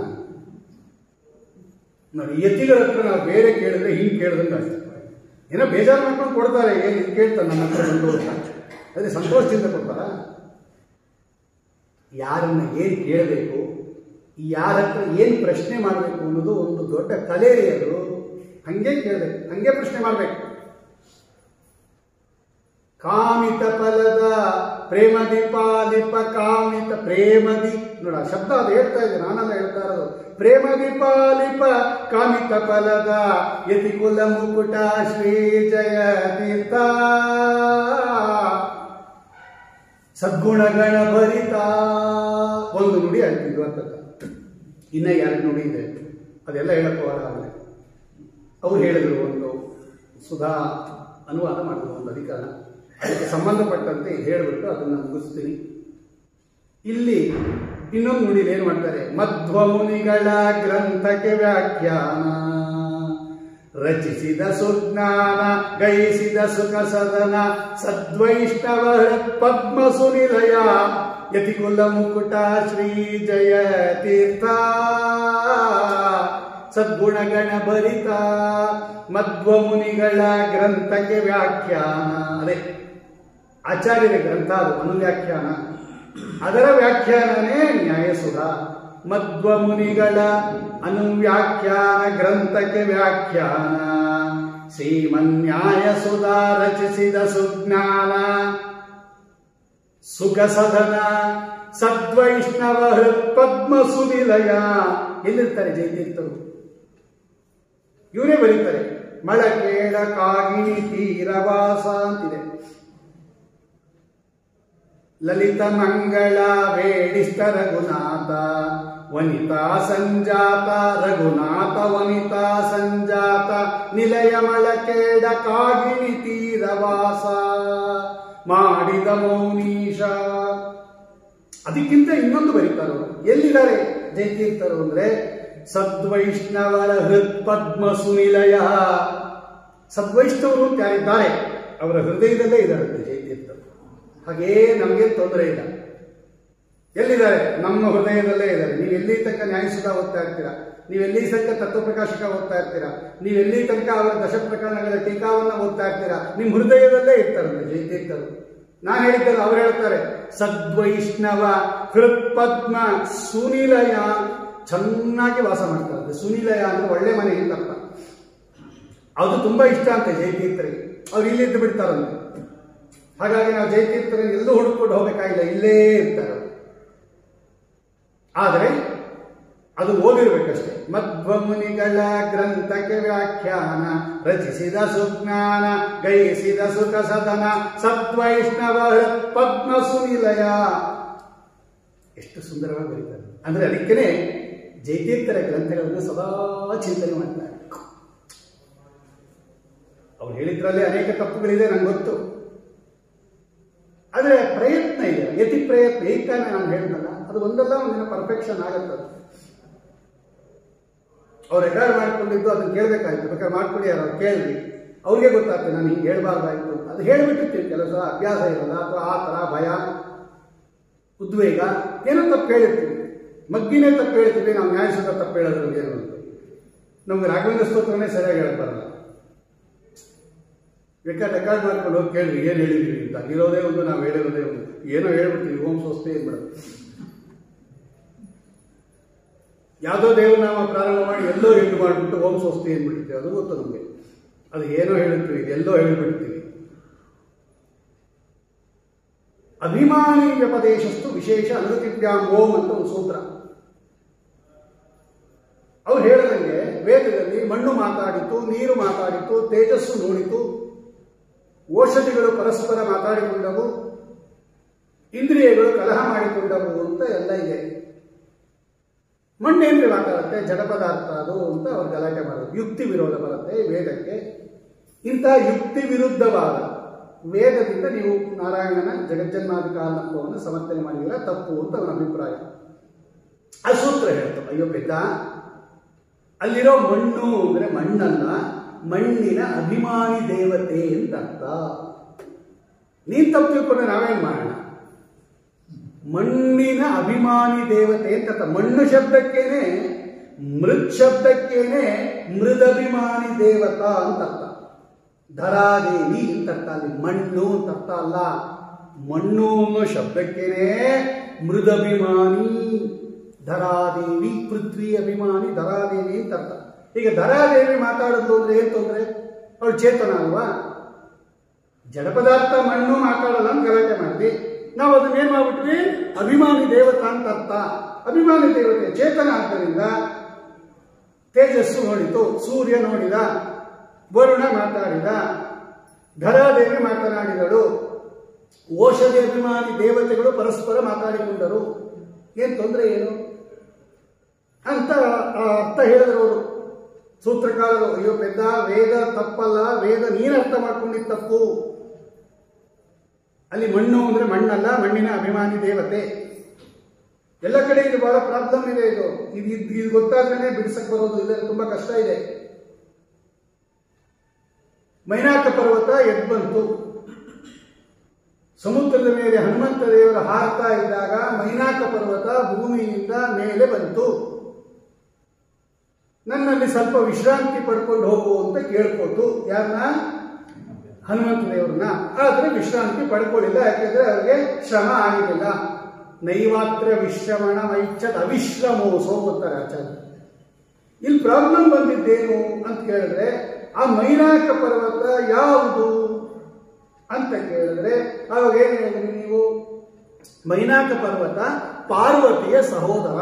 ನೋಡಿ ಯತಿಗಳ ಹತ್ರ ನಾವು ಬೇರೆ ಕೇಳಿದ್ರೆ ಹಿಂಗೆ ಕೇಳಿದಂಗೆ ಅಷ್ಟೇ ಏನೋ ಬೇಜಾರು ಮಾಡ್ಕೊಂಡು ಕೊಡ್ತಾರೆ ಏನು ಇದು ಕೇಳ್ತಾರೆ ನನ್ನ ಹತ್ರ ಬಂದು ಅಂತ ಅದೇ ಸಂತೋಷದಿಂದ ಕೊಡ್ತಾರ ಯಾರನ್ನ ಏನು ಕೇಳಬೇಕು ಯಾರ ಹತ್ರ ಏನು ಪ್ರಶ್ನೆ ಮಾಡಬೇಕು ಅನ್ನೋದು ಒಂದು ದೊಡ್ಡ ಕಲೆ ಅದು ಹಂಗೆ ಕೇಳಬೇಕು ಹಂಗೆ ಪ್ರಶ್ನೆ ಮಾಡಬೇಕು ಕಾಮಿತ ಫಲದ ಪ್ರೇಮ ದೀಪಾಲಿಪ ಕಾಮಿತ ಪ್ರೇಮದಿ ನೋಡ ಆ ಶಬ್ದ ಅದು ಹೇಳ್ತಾ ಇದೆ ನಾನಲ್ಲ ಹೇಳ್ತಾ ಇರೋದು ಪ್ರೇಮ ದೀಪಾಲಿಪ ಕಾಮಿತ ಫಲದ ಯತಿ ಕುಲ ಮುಕುಟ ಶ್ರೀ ಜಯ ತೀರ್ಥ ಸದ್ಗುಣಗಣ ಭರಿತ ಒಂದು ನುಡಿ ಆಗ್ತಿದ್ವು ಅಂತ ಇನ್ನ ಎರಡು ನುಡಿ ಇದೆ ಅದೆಲ್ಲ ಹೇಳಕ್ ಹೋಗಲ್ಲ ಆಮೇಲೆ ಅವ್ರು ಹೇಳಿದ್ರು ಒಂದು ಸುಧಾ ಅನುವಾದ ಮಾಡಿದ್ರು ಒಂದು ಅಧಿಕಾರ ಅದಕ್ಕೆ ಸಂಬಂಧಪಟ್ಟಂತೆ ಹೇಳ್ಬಿಟ್ಟು ಅದನ್ನ ಮುಗಿಸ್ತೀನಿ ಇಲ್ಲಿ ಇನ್ನೊಂದು ನುಡಿಲಿ ಏನ್ ಮಾಡ್ತಾರೆ ಮಧ್ವ ಮುನಿಗಳ ಗ್ರಂಥಕ್ಕೆ ವ್ಯಾಖ್ಯಾನ ರಚಿಸಿದ ಸುಜ್ಞಾನ ಗೈಸಿದ ಸುಖ ಸದನ ಸದ್ವೈಷ್ಣವ ಪದ್ಮ ಸುನಿಲಯ ಯತಿಕುಲ ಮುಕುಟ ಶ್ರೀ ಜಯ ತೀರ್ಥ ಸದ್ಗುಣಗಣ ಭರಿತ ಮಧ್ವ ಮುನಿಗಳ ಗ್ರಂಥಕ್ಕೆ ವ್ಯಾಖ್ಯಾನ ಅದೇ ಆಚಾರ್ಯರ ಗ್ರಂಥ ಅದು ಅನುವ್ಯಾಖ್ಯಾನ ಅದರ ವ್ಯಾಖ್ಯಾನನೇ ನ್ಯಾಯಸುಧ ಮಧ್ವ ಮುನಿಗಳ ಅನುವ್ಯಾಖ್ಯಾನ ಗ್ರಂಥಕ್ಕೆ ವ್ಯಾಖ್ಯಾನ ಶ್ರೀಮನ್ಯಾಯ ಸುಧಾ ರಚಿಸಿದ ಸುಜ್ಞಾನ ಸುಖ ಸದನ ಸದ್ವೈಷ್ಣವ ಪದ್ಮ ಸುನಿಲಯ ಎಲ್ಲಿರ್ತಾರೆ ಜಯತೀರ್ಥರು ಇವರೇ ಬರೀತಾರೆ ಮಳಕೇಡ ಕಾಗಿಣಿ ತೀರವಾಸ ಅಂತಿದೆ ಲಲಿತ ಮಂಗಳ ವೇಡಿಷ್ಟ ರಘುನಾಥ ವನಿತಾ ಸಂಜಾತ ರಘುನಾಥ ವನಿತಾ ಸಂಜಾತ ನಿಲಯ ಮಳಕೇಡ ಕಾಗಿಣಿ ತೀರವಾಸ ಮಾಡಿದ ಮೌನೀಶ ಅದಕ್ಕಿಂತ ಇನ್ನೊಂದು ಬರೀತಾರೆ ಅವರು. ಎಲ್ಲಿದ್ದಾರೆ ಜಯತೀರ್ಥರು ಅಂದ್ರೆ ಸದ್ವೈಷ್ಣವರ ಹೃತ್ಪದ್ಮ ಸುನಿಲಯ ಸದ್ವೈಷ್ಣವರು ಅಂತ ಯಾರಿದ್ದಾರೆ ಅವರ ಹೃದಯದಲ್ಲೇ ಇದ್ದಾರೆ ಜಯತೀರ್ಥರು ಹಾಗೇ ನಮಗೆ ತೊಂದರೆ ಇಲ್ಲ ಎಲ್ಲಿದ್ದಾರೆ ನಮ್ಮ ಹೃದಯದಲ್ಲೇ ಇದ್ದಾರೆ ನೀವು ಎಲ್ಲಿ ತನಕ ನ್ಯಾಯಸುಧ ಓದ್ತಾ ಇರ್ತೀರಾ ನೀವು ಎಲ್ಲಿ ತನಕ ತತ್ವಪ್ರಕಾಶಕ ಓದ್ತಾ ಇರ್ತೀರಾ ನೀವು ಎಲ್ಲಿ ತನಕ ಅವರ ದಶಪ್ರಕರಣಗಳ ಟೀಕಾವನ್ನ ಓದ್ತಾ ಇರ್ತೀರಾ ನಿಮ್ಮ ಹೃದಯದಲ್ಲೇ ಇರ್ತಾರಂತೆ ಜಯತೀರ್ಥರು ನಾನು ಹೇಳಿದ್ದಲ್ಲ ಅವ್ರು ಹೇಳ್ತಾರೆ ಸದ್ವೈಷ್ಣವ ಹೃತ್ಪದ್ಮ ಸುನಿಲಯ ಚೆನ್ನಾಗಿ ವಾಸ ಮಾಡ್ತಾರಂತೆ ಸುನಿಲಯ ಅಂದ್ರೆ ಒಳ್ಳೆ ಮನೆ ಇಲ್ಲಪ್ಪ ಅದು ತುಂಬಾ ಇಷ್ಟ ಅಂತೆ ಜಯತೀರ್ಥರಿಗೆ ಅವ್ರು ಇಲ್ಲಿದ್ದು ಬಿಡ್ತಾರಂತೆ ಹಾಗಾಗಿ ನಾವು ಜಯತೀರ್ಥರನ್ನು ಎಲ್ಲೂ ಹುಡುಕೊಂಡು ಹೋಗಬೇಕಾಗಿಲ್ಲ ಇಲ್ಲೇ ಇರ್ತಾರೆ ಅವ್ರು. ಆದರೆ ಅದು ಓದಿರ್ಬೇಕಷ್ಟೇ ಮಧ್ವ ಮುನಿಗಳ ಗ್ರಂಥಕ್ಕೆ ವ್ಯಾಖ್ಯಾನ ರಚಿಸಿದ ಸುಜ್ಞಾನ ಗೈಸಿದ ಸುಖ ಸದನ ಸದ್ವೈಷ್ಣವ ಪದ್ಮ ಸುನಿಲಯ ಎಷ್ಟು ಸುಂದರವಾಗಿ ಬರೀತಾರೆ ಅಂದ್ರೆ ಅದಕ್ಕೇನೆ ಜಯತೀರ್ಥರ ಗ್ರಂಥಗಳನ್ನು ಸದಾ ಚಿಂತನೆ ಮಾಡ್ತಾರೆ ಅವ್ರು ಹೇಳಿದ್ರಲ್ಲಿ ಅನೇಕ ತಪ್ಪುಗಳಿದೆ ನಂಗೆ ಗೊತ್ತು ಆದರೆ ಪ್ರಯತ್ನ ಇದೆ ಯತಿ ಪ್ರಯತ್ನ ಈಗ ತಾನೇ ನಾನು ಹೇಳಿದ್ನಲ್ಲ ಅದು ಒಂದಲ್ಲ ಒಂದಿನ ಪರ್ಫೆಕ್ಷನ್ ಆಗತ್ತೆ ಅದು. ಅವ್ರು ರೆಕಾರ್ಡ್ ಮಾಡ್ಕೊಂಡಿದ್ದು ಅದನ್ನ ಕೇಳಬೇಕಾಯ್ತು ಬೇಕಾದ್ರೆ ಮಾಡ್ಕೊಡಿ ಯಾರು ಅವ್ರು ಕೇಳಿದ್ವಿ ಅವ್ರಿಗೆ ಗೊತ್ತಾಗ್ತದೆ ನಾನು ಹಿಂಗೆ ಹೇಳ್ಬಾರ್ದಾಯ್ತು ಅಂತ ಅದು ಹೇಳ್ಬಿಟ್ಟಿರ್ತೀವಿ ಕೆಲಸ ಅಭ್ಯಾಸ ಇರಲ್ಲ ಅಥವಾ ಆ ಥರ ಭಯ ಉದ್ವೇಗ ಏನೋ ತಪ್ಪು ಹೇಳಿರ್ತೀವಿ ಮಗ್ಗಿನೇ ತಪ್ಪು ಹೇಳ್ತೀವಿ ನಾವು ನ್ಯಾಯಸುಧ ತಪ್ಪು ಹೇಳೋದ್ರಲ್ಲಿ ಏನು ಅಂತ ನಮ್ಗೆ ರಾಘವೇಂದ್ರ ಸ್ತೋತ್ರನೇ ಸರಿಯಾಗಿ ಹೇಳಕ್ ಬರಲ್ಲ ಬೇಕಾದ್ರೆ ರೆಕಾರ್ಡ್ ಮಾಡ್ಕೊಂಡು ಹೋಗಿ ಕೇಳ್ರಿ ಏನು ಹೇಳಿದ್ವಿ ಅಂತ ಇರೋದೇ ಒಂದು ನಾವು ಹೇಳಿರೋದೇ ಒಂದು ಏನೋ ಹೇಳ್ಬಿಡ್ತೀವಿ ಓಂ ಸ್ವಸ್ತಿ ಏನ್ಬಿಡುತ್ತೆ ಯಾವುದೋ ದೇವನಾಮ ಪ್ರಾರಂಭ ಮಾಡಿ ಎಲ್ಲೋ ಎಂಟು ಮಾಡಿಬಿಟ್ಟು ಓಂ ಸ್ವಸ್ತಿ ಏನ್ಬಿಡ್ತೀವಿ ಅದು ಗೊತ್ತು ನಮಗೆ ಅದು ಏನೋ ಹೇಳ್ತೀವಿ ಎಲ್ಲೋ ಹೇಳ್ಬಿಡ್ತೀವಿ ಅಭಿಮಾನಿ ವ್ಯಪದೇಶಸ್ತು ವಿಶೇಷ ಅನುಗತಿಭ್ಯಾಂ ಓಂ ಅಂತ ಒಂದು ಸೂತ್ರ ಅವ್ರು ಹೇಳಿದಂಗೆ ವೇದದಲ್ಲಿ ಮಣ್ಣು ಮಾತಾಡಿತು ನೀರು ಮಾತಾಡಿತು ತೇಜಸ್ಸು ನೋಡಿತು ಔಷಧಿಗಳು ಪರಸ್ಪರ ಮಾತಾಡಿಕೊಂಡವು ಇಂದ್ರಿಯಗಳು ಕಲಹ ಮಾಡಿಕೊಂಡವು ಅಂತ ಎಲ್ಲ ಇದೆ ಮಣ್ಣೇನ್ರಿ ಮಾತಾಡುತ್ತೆ ಜಡ ಪದಾರ್ಥ ಅದು ಅಂತ ಅವ್ರು ಗಲಾಟೆ ಮಾಡೋದು ಯುಕ್ತಿ ವಿರೋಧ ಬರುತ್ತೆ ವೇದಕ್ಕೆ ಇಂಥ ಯುಕ್ತಿ ವಿರುದ್ಧವಾದ ವೇದದಿಂದ ನೀವು ನಾರಾಯಣನ ಜಗಜ್ಜನ್ಮಾದಿ ಕಾರಣತ್ವವನ್ನು ಸಮರ್ಥನೆ ಮಾಡಿದಿರ ತಪ್ಪು ಅಂತ ಅವನ ಅಭಿಪ್ರಾಯ ಆ ಸೂತ್ರ ಹೇಳ್ತು ಅಯ್ಯೋ ಪೆದ್ದ ಅಲ್ಲಿರೋ ಮಣ್ಣು ಅಂದ್ರೆ ಮಣ್ಣಲ್ಲ ಮಣ್ಣಿನ ಅಭಿಮಾನಿ ದೇವತೆ ಅಂತ ಅರ್ಥ ನೀನ್ ತಪ್ಪು ತಿಳ್ಕೊಂಡ್ರೆ ನಾವೇನ್ ಮಾಡೋಣ ಮಣ್ಣಿನ ಅಭಿಮಾನಿ ದೇವತೆ ಅಂತ ಅರ್ಥ. ಮಣ್ಣು ಶಬ್ದಕ್ಕೇನೆ ಮೃತ್ ಶಬ್ದಕ್ಕೇನೆ ಮೃದಭಿಮಾನಿ ದೇವತಾ ಅಂತ ಅರ್ಥ ಧರಾದೇವಿ ಅಂತ ಅರ್ಥ ಅಲ್ಲಿ ಮಣ್ಣು ಅಂತ ಅರ್ಥ ಅಲ್ಲ ಮಣ್ಣು ಅನ್ನೋ ಶಬ್ದಕ್ಕೇನೆ ಮೃದಭಿಮಾನಿ ಧರಾದೇವಿ ಪೃಥ್ವಿ ಅಭಿಮಾನಿ ಧರಾದೇವಿ ಅಂತ ಅರ್ಥ ಈಗ ಧರಾದೇವಿ ಮಾತಾಡೋದು ಅಂದ್ರೆ ಏನ್ ತೊಂದ್ರೆ ಅವಳು ಚೇತನ ಅಲ್ವಾ ಜಡ ಪದಾರ್ಥ ಮಣ್ಣು ಮಾತಾಡಲ್ಲ ಅಂತ ಗಲಾಟೆ ಮಾಡಿದ್ವಿ ನಾವು ಅದನ್ನ ಏನ್ ಮಾಡ್ಬಿಟ್ವಿ ಅಭಿಮಾನಿ ದೇವತಾ ಅಂತ ಅರ್ಥ ಅಭಿಮಾನಿ ದೇವತೆ ಚೇತನ ಆದ್ದರಿಂದ ತೇಜಸ್ಸು ನೋಡಿತು ಸೂರ್ಯ ನೋಡಿದ ವರುಣ ಮಾತಾಡಿದ ಧರಾದೇವಿ ಮಾತನಾಡಿದಳು ಔಷಧಿ ಅಭಿಮಾನಿ ದೇವತೆಗಳು ಪರಸ್ಪರ ಮಾತಾಡಿಕೊಂಡರು ಏನ್ ತೊಂದರೆ ಏನು ಅಂತ ಆ ಅರ್ಥ ಹೇಳಿದ್ರು ಅವರು ಸೂತ್ರಕಾರರು ಅಯ್ಯೋ ಪೆದ್ದ ವೇದ ತಪ್ಪಲ್ಲ ವೇದ ನೀನು ಅರ್ಥ ಮಾಡ್ಕೊಂಡಿದ್ದ ತಪ್ಪು ಅಲ್ಲಿ ಮಣ್ಣು ಅಂದ್ರೆ ಮಣ್ಣಲ್ಲ ಮಣ್ಣಿನ ಅಭಿಮಾನಿ ದೇವತೆ ಎಲ್ಲ ಕಡೆ ಇದು ಬಹಳ ಪ್ರಾಬ್ಲಮ್ ಇದೆ ಇದು ಇದು ಇದು- ಇದು ಗೊತ್ತಾದ್ಮೇಲೆ ಬಿಡಿಸಕ್ ಬರೋದು ಇಲ್ಲ ತುಂಬಾ ಕಷ್ಟ ಇದೆ ಮೈನಾಕ ಪರ್ವತ ಎದ್ದು ಬಂತು ಸಮುದ್ರದ ಮೇಲೆ ಹನುಮಂತ ದೇವರ ಹಾರ್ತಾ ಇದ್ದಾಗ ಮೈನಾಕ ಪರ್ವತ ಭೂಮಿಯಿಂದ ಮೇಲೆ ಬಂತು ನನ್ನಲ್ಲಿ ಸ್ವಲ್ಪ ವಿಶ್ರಾಂತಿ ಪಡ್ಕೊಂಡು ಹೋಗು ಅಂತ ಕೇಳ್ಕೊತು ಯಾರನ್ನ ಹನುಮಂತ ದೇವ್ರನ್ನ ಆದ್ರೆ ವಿಶ್ರಾಂತಿ ಪಡ್ಕೊಳ್ಳಿಲ್ಲ ಯಾಕೆಂದ್ರೆ ಅವ್ರಿಗೆ ಶ್ರಮ ಆಗಿರಲಿಲ್ಲ ನೈವಾತ್ರ ವಿಶ್ರಮಣ ಮೈಚ್ಛತ್ ಅವಿಶ್ರಮೋಸೋ ಅಂತಾರೆ ಆಚಾರ್ಯ ಇಲ್ಲಿ ಪ್ರಾಬ್ಲಮ್ ಬಂದಿದ್ದೇನು ಅಂತ ಕೇಳಿದ್ರೆ ಆ ಮೈನಾಕ ಪರ್ವತ ಯಾವುದು ಅಂತ ಕೇಳಿದ್ರೆ ಅವಾಗ ಏನ್ ಹೇಳಿದ್ರಿ ನೀವು ಮೈನಾಕ ಪರ್ವತ ಪಾರ್ವತಿಯ ಸಹೋದರ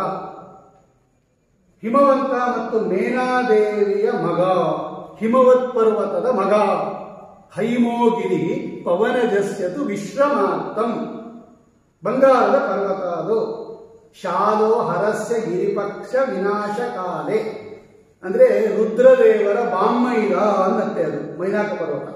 ಹಿಮವಂತ ಮತ್ತು ಮೇನಾದೇವಿಯ ಮಗ ಹಿಮವತ್ ಪರ್ವತದ ಮಗ ಹೈಮೋಗಿರಿ ಪವನಜಸ್ಯತು ವಿಶ್ರಮಾರ್ಥಂ ಬಂಗಾರದ ಪರ್ವತ ಅದು ಶಾಲೋ ಹರಸ್ಯ ಗಿರಿಪಕ್ಷ ವಿನಾಶ ಕಾಲೆ ಅಂದ್ರೆ ರುದ್ರದೇವರ ಬಾಮ್ಮೈದ ಅನ್ನತ್ತೆ ಅದು ಮೈನಾಕ ಪರ್ವತ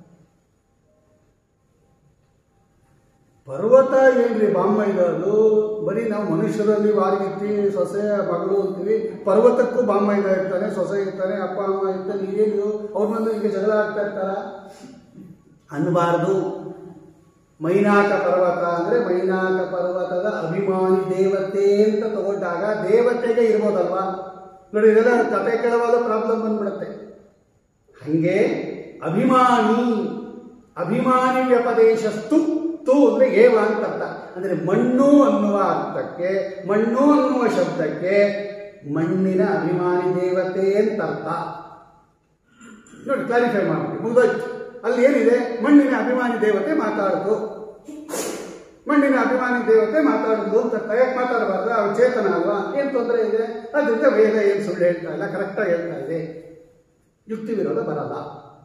ಪರ್ವತ ಏನ್ರಿ ಬಾಮ್ಮೈದ ಅದು ಬರೀ ನಾವು ಮನುಷ್ಯರಲ್ಲಿ ವಾರಿಗಿತ್ತಿ ಸೊಸೆ ಮಗಳು ಅಂತೀವಿ ಪರ್ವತಕ್ಕೂ ಬಾಮ್ಮೈದ ಇರ್ತಾನೆ ಸೊಸೆ ಇರ್ತಾನೆ ಅಪ್ಪ ಅಮ್ಮ ಇರ್ತಾನೆ ಏನು ಅವ್ರ ಬಂದು ಈಗ ಜಗಳ ಆಗ್ತಾ ಇರ್ತಾರ ಅನ್ಬಾರ್ದು ಮೈನಾಕ ಪರ್ವತ ಅಂದ್ರೆ ಮೈನಾಕ ಪರ್ವತದ ಅಭಿಮಾನಿ ದೇವತೆ ಅಂತ ತಗೊಂಡಾಗ ದೇವತೆಗೆ ಇರ್ಬೋದಲ್ವಾ ನೋಡಿ ಇದೆಲ್ಲ ಕತೆ ಕೇಳುವಾಗ ಪ್ರಾಬ್ಲಮ್ ಬಂದ್ಬಿಡುತ್ತೆ ಹಂಗೆ ಅಭಿಮಾನಿ ಅಭಿಮಾನಿ ವ್ಯಪದೇಶಸ್ತು ತು ಅಂದ್ರೆ ಏವ ಅಂತ ಅರ್ಥ ಅಂದ್ರೆ ಮಣ್ಣು ಅನ್ನುವ ಅರ್ಥಕ್ಕೆ ಮಣ್ಣು ಅನ್ನುವ ಶಬ್ದಕ್ಕೆ ಮಣ್ಣಿನ ಅಭಿಮಾನಿ ದೇವತೆ ಅಂತ ಅರ್ಥ ನೋಡಿ ಕ್ಲಾರಿಫೈ ಮಾಡ್ತೀವಿ ಮುಗ್ದೋಯ್ತು ಅಲ್ಲಿ ಏನಿದೆ ಮಣ್ಣಿನ ಅಭಿಮಾನಿ ದೇವತೆ ಮಾತಾಡುದು ಮಣ್ಣಿನ ಅಭಿಮಾನಿ ದೇವತೆ ಮಾತಾಡುದು ಅಂತ ಅರ್ಥ. ಯಾಕೆ ಮಾತಾಡಬಾರ್ದು ಅವ್ರು ಚೇತನ ಅಲ್ವಾ ಏನ್ ತೊಂದರೆ ಇದೆ ಅದರಿಂದ ವೇದ ಏನ್ ಸುಳ್ಳು ಹೇಳ್ತಾ ಇಲ್ಲ ಕರೆಕ್ಟಾಗಿ ಹೇಳ್ತಾ ಇದೆ ಯುಕ್ತಿ ವಿರೋಧ ಬರಲ್ಲ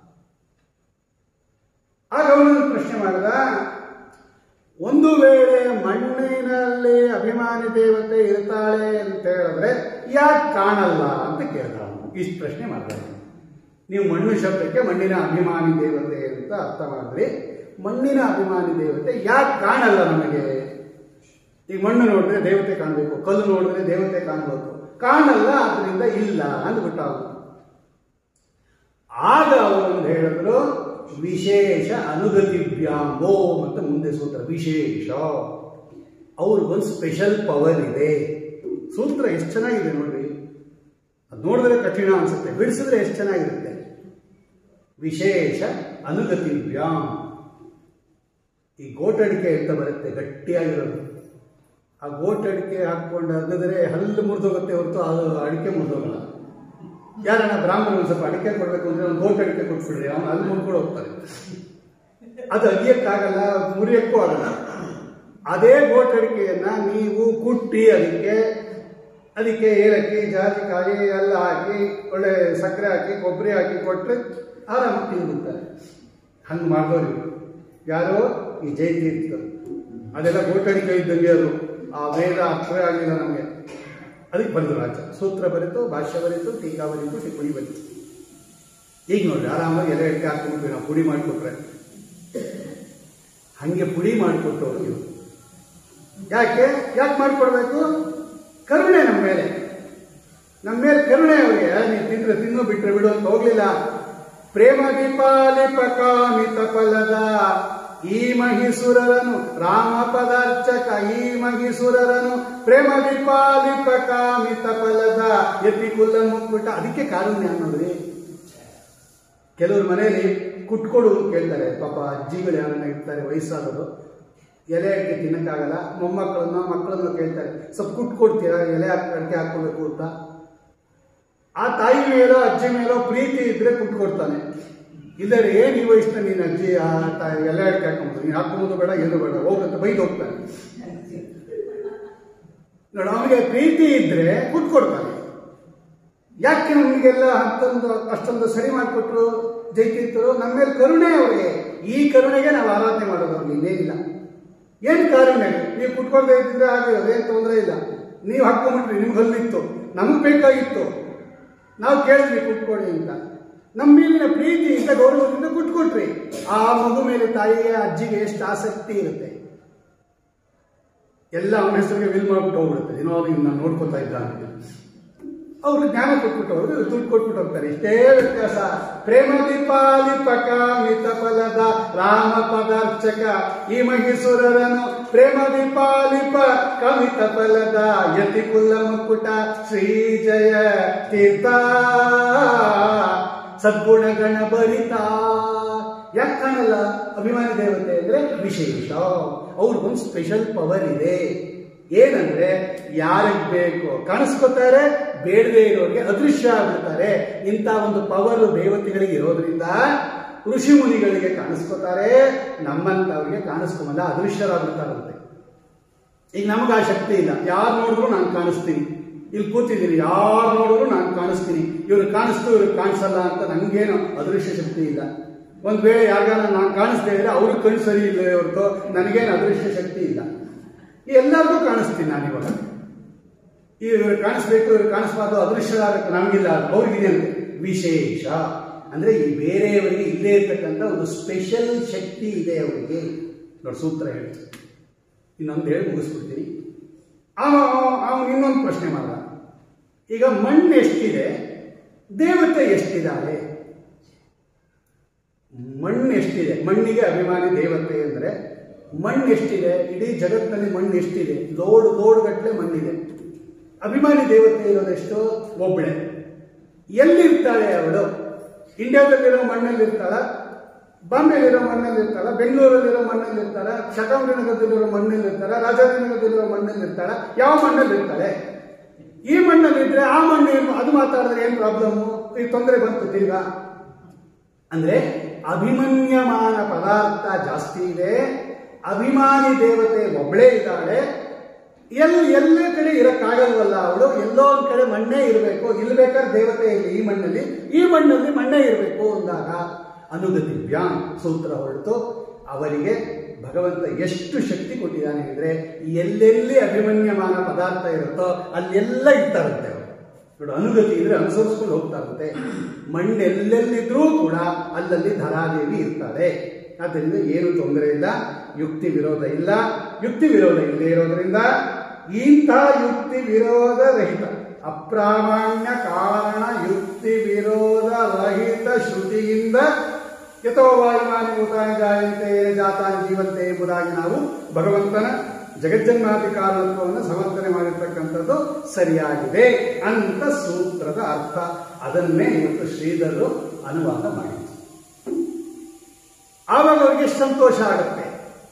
ಆಗ ಅವನೊಂದು ಪ್ರಶ್ನೆ ಮಾಡಿದ ಒಂದು ವೇಳೆ ಮಣ್ಣಿನಲ್ಲಿ ಅಭಿಮಾನಿ ದೇವತೆ ಇರ್ತಾಳೆ ಅಂತ ಹೇಳಿದ್ರೆ ಯಾಕೆ ಕಾಣಲ್ಲ ಅಂತ ಕೇಳ್ದ ಅವನು ಇಷ್ಟು ಪ್ರಶ್ನೆ ಮಾಡಿದ ನೀವು ಮಣ್ಣು ಶಬ್ದಕ್ಕೆ ಮಣ್ಣಿನ ಅಭಿಮಾನಿ ದೇವತೆ ಅಂತ ಅರ್ಥ ಮಾಡಿದ್ರಿ ಮಣ್ಣಿನ ಅಭಿಮಾನಿ ದೇವತೆ ಯಾಕೆ ಕಾಣಲ್ಲ ನಮಗೆ ಈಗ ಮಣ್ಣು ನೋಡಿದ್ರೆ ದೇವತೆ ಕಾಣಬೇಕು ಕಲ್ಲು ನೋಡಿದ್ರೆ ದೇವತೆ ಕಾಣಬೇಕು ಕಾಣಲ್ಲ ಅದರಿಂದ ಇಲ್ಲ ಅಂದ್ಬಿಟ್ಟ ಅವನು ಆಗ ಅವರೊಂದು ಹೇಳಿದ್ರು ವಿಶೇಷ ಅನುಗತಿಭ್ಯಾಂಗೋ ಅಂತ ಮುಂದೆ ಸೂತ್ರ ವಿಶೇಷ ಅವ್ರಿಗೊಂದು ಸ್ಪೆಷಲ್ ಪವರ್ ಇದೆ ಸೂತ್ರ ಎಷ್ಟು ಚೆನ್ನಾಗಿದೆ ನೋಡ್ರಿ ಅದು ನೋಡಿದ್ರೆ ಕಠಿಣ ಅನ್ಸುತ್ತೆ ಬಿಡಿಸಿದ್ರೆ ಎಷ್ಟು ಚೆನ್ನಾಗಿರುತ್ತೆ ವಿಶೇಷ ಅನುಗತಿವ್ಯಾಂ ಈ ಗೋಟಡಿಕೆ ಅಂತ ಬರುತ್ತೆ ಗಟ್ಟಿಯಾಗಿರೋದು ಆ ಗೋಟಡಿಕೆ ಹಾಕ್ಕೊಂಡು ಅಗದ್ರೆ ಹಲ್ಲು ಮುರಿದೋಗುತ್ತೆ ಹೊರತು ಅದು ಅಡಿಕೆ ಮುರಿದೋಗಲ್ಲ ಯಾರನ್ನ ಬ್ರಾಹ್ಮಣರು ಸ್ವಲ್ಪ ಅಡಿಕೆ ಕೊಡಬೇಕು ಅಂದ್ರೆ ಒಂದು ಗೋಟ್ ಅಡಿಕೆ ಕೊಟ್ಬಿಡ್ರಿ ಅವನು ಅಲ್ಲಿ ಮುರ್ಕೊಂಡು ಹೋಗ್ತಾರೆ ಅದು ಅಗಿಯಕ್ಕಾಗಲ್ಲ ಮುರಿಯಕ್ಕೂ ಆಗಲ್ಲ ಅದೇ ಗೋಟ್ ಅಡಿಕೆಯನ್ನ ನೀವು ಕುಟ್ಟಿ ಅದಕ್ಕೆ ಅದಕ್ಕೆ ಏಲಕ್ಕಿ ಜಾಜಿಕಾಯಿ ಎಲ್ಲ ಹಾಕಿ ಒಳ್ಳೆ ಸಕ್ಕರೆ ಹಾಕಿ ಕೊಬ್ಬರಿ ಹಾಕಿ ಕೊಟ್ಟರೆ ಆರಾಮಾಗಿ ತಿಂದ್ಬಿಡ್ತಾರೆ ಹಂಗೆ ಮಾಡಿದವರು ಯಾರೋ ಈ ಜೈತೀರ್ಥರು ಅದೆಲ್ಲ ಗೋಟಡಿಕೆ ಇದ್ದಂಗೆ ಅದು ಆ ವೇದ ಅರ್ಥವೇ ಆಗಲಿಲ್ಲ ನಮಗೆ ಅದಕ್ಕೆ ಬಂದರು ರಾಜ ಸೂತ್ರ ಬರೀತು ಭಾಷ್ಯ ಬರೀತು ಟೀಕಾ ಬರೀತು ಟಿಪ್ಪಣಿ ಬರೀತು ಈಗ ನೋಡ್ರಿ ಆರಾಮಾಗಿ ಎಲೆ ಅಡಿಕೆ ಹಾಕ್ಬಿಟ್ವಿ ನಾವು ಪುಡಿ ಮಾಡಿಕೊಟ್ರೆ ಹಂಗೆ ಪುಡಿ ಮಾಡಿಕೊಟ್ಟವರು ಇವರು ಯಾಕೆ ಯಾಕೆ ಮಾಡಿಕೊಡ್ಬೇಕು ಕರುಣೆ ನಮ್ಮ ಮೇಲೆ ನಮ್ಮ ಮೇಲೆ ಕರುಣೆ ಅವರಿಗೆ ನೀವು ತಿಂದ್ರೆ ತಿನ್ನು ಬಿಟ್ರೆ ಬಿಡು ಅಂತ ಹೋಗ್ಲಿಲ್ಲ ಪ್ರೇಮ ದೀಪಾಲಿಪಕಾಮಿತ ಫಲದ ಈ ಮಹಿಸುರರನು ರಾಮ ಪದಾರ್ಚಕ ಈ ಮಹಿಸುರರನು ಪ್ರೇಮ ದೀಪಾಲಿಪಕಾಮಿತ ಫಲದ ಎತ್ತಿ ಕುಲ್ಲ ಮುಕ್ಬಿಟ್ಟ ಅದಕ್ಕೆ ಕಾರುಣ್ಯ ಅನ್ನೋದ್ರಿ ಕೆಲವ್ರ ಮನೆಯಲ್ಲಿ ಕುಟ್ಕೊಡು ಅಂತ ಕೇಳ್ತಾರೆ ಪಾಪ ಅಜ್ಜಿಗಳು ಯಾರನ್ನ ಇರ್ತಾರೆ ವಯಸ್ಸಾದವರು ಎಲೆ ಅಡಿಕೆ ತಿನ್ನಕ್ಕಾಗಲ್ಲ ಮೊಮ್ಮಕ್ಕಳನ್ನ ಮಕ್ಕಳನ್ನ ಕೇಳ್ತಾರೆ ಸ್ವಲ್ಪ ಕುಟ್ಕೊಡ್ತೀರಾ ಎಲೆ ಹಾಕಿ ಅಡಿಕೆ ಹಾಕೋಬೇಕು ಅಂತ ಆ ತಾಯಿ ಮೇಲೋ ಅಜ್ಜಿ ಮೇಲೋ ಪ್ರೀತಿ ಇದ್ರೆ ಕುಟ್ಕೊಡ್ತಾನೆ ಇಲ್ಲರೆ ಏನ್ ಈ ವಯಸ್ಸಿನ ನೀನು ಅಜ್ಜಿ ಆ ತಾಯಿ ಎಲೆ ಅಡಿಕೆ ಹಾಕೊಂಬೋದು ನೀನು ಹಾಕೋದು ಬೇಡ ಏನು ಬೇಡ ಹೋಗಂತ ಬೈದು ಹೋಗ್ತಾನೆ ನೋಡ ಅವನಿಗೆ ಪ್ರೀತಿ ಇದ್ರೆ ಕುಟ್ಕೊಡ್ತಾನೆ ಯಾಕೆ ನಮಗೆಲ್ಲ ಅಂತಂದು ಅಷ್ಟೊಂದು ಸರಿ ಮಾಡಿಕೊಟ್ರು ಜೈತೀರ್ಥರು ನಮ್ಮ ಮೇಲೆ ಕರುಣೆ ಅವರಿಗೆ ಈ ಕರುಣೆಗೆ ನಾವು ಆರಾಧನೆ ಮಾಡೋದು ಅವ್ರಿಗೆ ಇನ್ನೇನಿಲ್ಲ ಏನು ಕಾರುಣ್ಯ ನೀವು ಕುಟ್ಕೊಳ್ದೇ ಇದ್ದಿದ್ರೆ ಆಗಿರೋದು ಏನು ತೊಂದರೆ ಇಲ್ಲ ನೀವು ಹಾಕೊಂಡ್ಬಿಟ್ರಿ ನಿಮ್ಗೆ ಹಲ್ಲಿತ್ತು ನಮಗೆ ಬೇಕಾಗಿತ್ತು ನಾವು ಕೇಳಿದ್ವಿ ಕುಟ್ಕೊಡಿ ಅಂತ ನಮ್ಮ ಮೇಲಿನ ಪ್ರೀತಿಯಿಂದ ಗೌರವದಿಂದ ಕುಟ್ಕೊಟ್ರಿ ಆ ಮಗು ಮೇಲೆ ತಾಯಿಗೆ ಅಜ್ಜಿಗೆ ಎಷ್ಟು ಆಸಕ್ತಿ ಇರುತ್ತೆ ಎಲ್ಲ ಅವನ ಹೆಸರಿಗೆ ವಿಲ್ ಮಾಡ್ಬಿಟ್ಟು ಹೋಗ್ಬಿಡುತ್ತೆ ಏನೋ ಇನ್ನು ನೋಡ್ಕೊತಾ ಇದ್ದ ಅಂತ ಅವರು ಜ್ಞಾನ ಕೊಟ್ಬಿಟ್ಟು ಅವರು ದುಡ್ಡು ಕೊಟ್ಬಿಟ್ಟು ಹೋಗ್ತಾರೆ ಇಷ್ಟೇ ವ್ಯತ್ಯಾಸ ಪ್ರೇಮ ದೀಪಾಲಿಪಕ ಮಿತ ಫಲದ ರಾಮ ಪದಾರ್ಚಕ ಈ ಮಹಿಸುರರನು ಪ್ರೇಮ ದೀಪಾಲಿಪ ಕವಿತ ಫಲದ ಯತಿ ಕುಲ್ಲ ಮುಕ್ಕುಟ ಶ್ರೀ ಜಯ ತೀರ್ಥ ಸದ್ಗುಣಗಣ ಭರಿತ ಯಾಕೆ ಕಾಣಲ್ಲ ಅಭಿಮಾನಿ ದೇವತೆ ಅಂದ್ರೆ ವಿಶೇಷ ಅವ್ರಿಗೊಂದು ಸ್ಪೆಷಲ್ ಪವರ್ ಇದೆ ಏನಂದ್ರೆ ಯಾರಿಗೆ ಬೇಕು ಕಾಣಿಸ್ಕೊತಾರೆ ಬೇಡದೇ ಇರೋರಿಗೆ ಅದೃಶ್ಯ ಆಗ್ಬಿಡ್ತಾರೆ ಇಂಥ ಒಂದು ಪವರ್ ದೇವತೆಗಳಿಗೆ ಇರೋದ್ರಿಂದ ಋಷಿ ಮುನಿಗಳಿಗೆ ಕಾಣಿಸ್ಕೊತಾರೆ ನಮ್ಮಂತವ್ರಿಗೆ ಕಾಣಿಸ್ಕೊಂಬಲ್ಲ ಅದೃಶ್ಯರಾಗ್ಬಿಡ್ತಾರಂತೆ ಈಗ ನಮಗೆ ಆ ಶಕ್ತಿ ಇಲ್ಲ ಯಾರು ನೋಡಿದ್ರು ನಾನು ಕಾಣಿಸ್ತೀನಿ ಇಲ್ಲಿ ಕೂತಿದ್ದೀನಿ ಯಾರು ನೋಡಿದ್ರು ನಾನು ಕಾಣಿಸ್ತೀನಿ ಇವ್ರು ಕಾಣಿಸ್ತು ಇವ್ರಿಗೆ ಕಾಣಿಸಲ್ಲ ಅಂತ ನನಗೇನು ಅದೃಶ್ಯ ಶಕ್ತಿ ಇಲ್ಲ ಒಂದ್ ವೇಳೆ ಯಾರಿಗಾನ ನಾನು ಕಾಣಿಸ್ದೇ ಇದ್ರೆ ಅವ್ರಿಗೆ ಕಣ್ಣು ಸರಿ ಇಲ್ಲ ಹೊರತು ನನಗೇನು ಅದೃಶ್ಯ ಶಕ್ತಿ ಇಲ್ಲ ಈ ಎಲ್ಲರಿಗೂ ಕಾಣಿಸ್ತೀನಿ ನಾನಿವಾಗ ಈ ಇವ್ರು ಕಾಣಿಸ್ಬೇಕು ಇವ್ರು ಕಾಣಿಸ್ಬಾರ್ದು ಅದೃಶ್ಯ ಆಗಕ್ಕೆ ನಮಗಿಲ್ಲ ಅವ್ರಿಗಿದೆ ಅಂತ ವಿಶೇಷ ಅಂದ್ರೆ ಈ ಬೇರೆಯವರಿಗೆ ಇಲ್ಲೇ ಇರ್ತಕ್ಕಂಥ ಒಂದು ಸ್ಪೆಷಲ್ ಶಕ್ತಿ ಇದೆ ಅವರಿಗೆ ನೋಡಿ ಸೂತ್ರ ಹೇಳ್ತೀನಿ ಇನ್ನೊಂದು ಹೇಳಿ ಮುಗಿಸ್ಬಿಡ್ತೀನಿ ಅವನು ಇನ್ನೊಂದು ಪ್ರಶ್ನೆ ಮಾಡ್ದ ಈಗ ಮಣ್ಣು ಎಷ್ಟಿದೆ ದೇವತೆ ಎಷ್ಟಿದ್ದಾರೆ ಮಣ್ಣು ಎಷ್ಟಿದೆ ಮಣ್ಣಿಗೆ ಅಭಿಮಾನಿ ದೇವತೆ ಅಂದರೆ ಮಣ್ಣು ಎಷ್ಟಿದೆ ಇಡೀ ಜಗತ್ತಿನಲ್ಲಿ ಮಣ್ಣು ಎಷ್ಟಿದೆ ಲೋಡ್ ಲೋಡ್ ಗಟ್ಟಲೆ ಮಣ್ಣಿದೆ ಅಭಿಮಾನಿ ದೇವತೆ ಇರೋದೆಷ್ಟು ಒಬ್ಬಳೆ ಎಲ್ಲಿರ್ತಾಳೆ ಅವಳು ಇಂಡಿಯಾದಲ್ಲಿರೋ ಮಣ್ಣಲ್ಲಿ ಇರ್ತಾಳ ಬಾಂಬೆಲಿರೋ ಮಣ್ಣಲ್ಲಿ ಇರ್ತಾಳ ಬೆಂಗಳೂರಲ್ಲಿರೋ ಮಣ್ಣಲ್ಲಿ ಇರ್ತಾಳ ಶತಾವರಿನಗರದಲ್ಲಿರೋ ಮಣ್ಣಲ್ಲಿ ಇರ್ತಾಳ ರಾಜಾಜಿನಗರದಲ್ಲಿರೋ ಮಣ್ಣಲ್ಲಿ ಇರ್ತಾಳ ಯಾವ ಮಣ್ಣಲ್ಲಿ ಇರ್ತಾಳೆ ಈ ಮಣ್ಣಲ್ಲಿ ಇದ್ರೆ ಆ ಮಣ್ಣು ಏನು ಅದು ಮಾತಾಡಿದ್ರೆ ಏನು ಪ್ರಾಬ್ಲಮ್ ಈ ತೊಂದರೆ ಬಂತು ತಿರ್ಗಾ ಅಂದ್ರೆ ಅಭಿಮನ್ಯಮಾನ ಪದಾರ್ಥ ಜಾಸ್ತಿ ಇದೆ ಅಭಿಮಾನಿ ದೇವತೆ ಒಬ್ಬಳೇ ಇದ್ದಾಳೆ ಎಲ್ಲಿ ಎಲ್ಲ ಕಡೆ ಇರಕ್ಕಾಗಲ್ವಲ್ಲ ಅವಳು ಎಲ್ಲೋ ಒಂದ್ ಕಡೆ ಮಣ್ಣೇ ಇರಬೇಕು ಇಲ್ಲಿ ಬೇಕಾದ್ರೆ ದೇವತೆ ಇಲ್ಲಿ ಈ ಮಣ್ಣಲ್ಲಿ ಈ ಮಣ್ಣಲ್ಲಿ ಮಣ್ಣೇ ಇರಬೇಕು ಅಂದಾಗ ಅನುಗತಿವ್ಯಾನ್ ಸೂತ್ರ ಹೊರತು ಅವರಿಗೆ ಭಗವಂತ ಎಷ್ಟು ಶಕ್ತಿ ಕೊಟ್ಟಿದ್ದಾನೆ ಅಂದ್ರೆ ಎಲ್ಲೆಲ್ಲಿ ಅಭಿಮನ್ಯಮಾನ ಪದಾರ್ಥ ಇರುತ್ತೋ ಅಲ್ಲೆಲ್ಲ ಇರ್ತಾರಂತೆ ಅವರು ನೋಡು ಅನುಗತಿ ಇದ್ರೆ ಅನುಸರಿಸ್ಕೊಂಡು ಹೋಗ್ತಾ ಇರುತ್ತೆ ಮಣ್ಣು ಎಲ್ಲೆಲ್ಲಿದ್ರೂ ಕೂಡ ಅಲ್ಲಲ್ಲಿ ಧರಾದೇವಿ ಇರ್ತಾರೆ ಆದ್ದರಿಂದ ಏನು ತೊಂದರೆ ಇಲ್ಲ ಯುಕ್ತಿ ವಿರೋಧ ಇಲ್ಲ ಯುಕ್ತಿ ವಿರೋಧ ಇಲ್ಲದೆ ಇರೋದ್ರಿಂದ ಇಂಥ ಯುಕ್ತಿ ವಿರೋಧ ರಹಿತ ಅಪ್ರಾಮಾಣ್ಯ ಕಾರಣ ಯುಕ್ತಿ ವಿರೋಧ ರಹಿತ ಶ್ರುತಿಯಿಂದ ಯಥೋ ವಾಯುಮಾನಿ ಭೂತಾನಿ ಜಾಯಂತೆ ಜಾತಾನಿ ಜೀವಂತೆ ಎಂಬುದಾಗಿ ನಾವು ಭಗವಂತನ ಜಗಜ್ಜನ್ಮಾದಿ ಕಾರಣತ್ವವನ್ನು ಸಮರ್ಥನೆ ಮಾಡಿರ್ತಕ್ಕಂಥದ್ದು ಸರಿಯಾಗಿದೆ ಅಂತ ಸೂತ್ರದ ಅರ್ಥ ಅದನ್ನೇ ಇವತ್ತು ಶ್ರೀಧರರು ಅನುವಾದ ಮಾಡಿದ್ರು ನಮಗೆ ಎಷ್ಟು ಸಂತೋಷ ಆಗುತ್ತೆ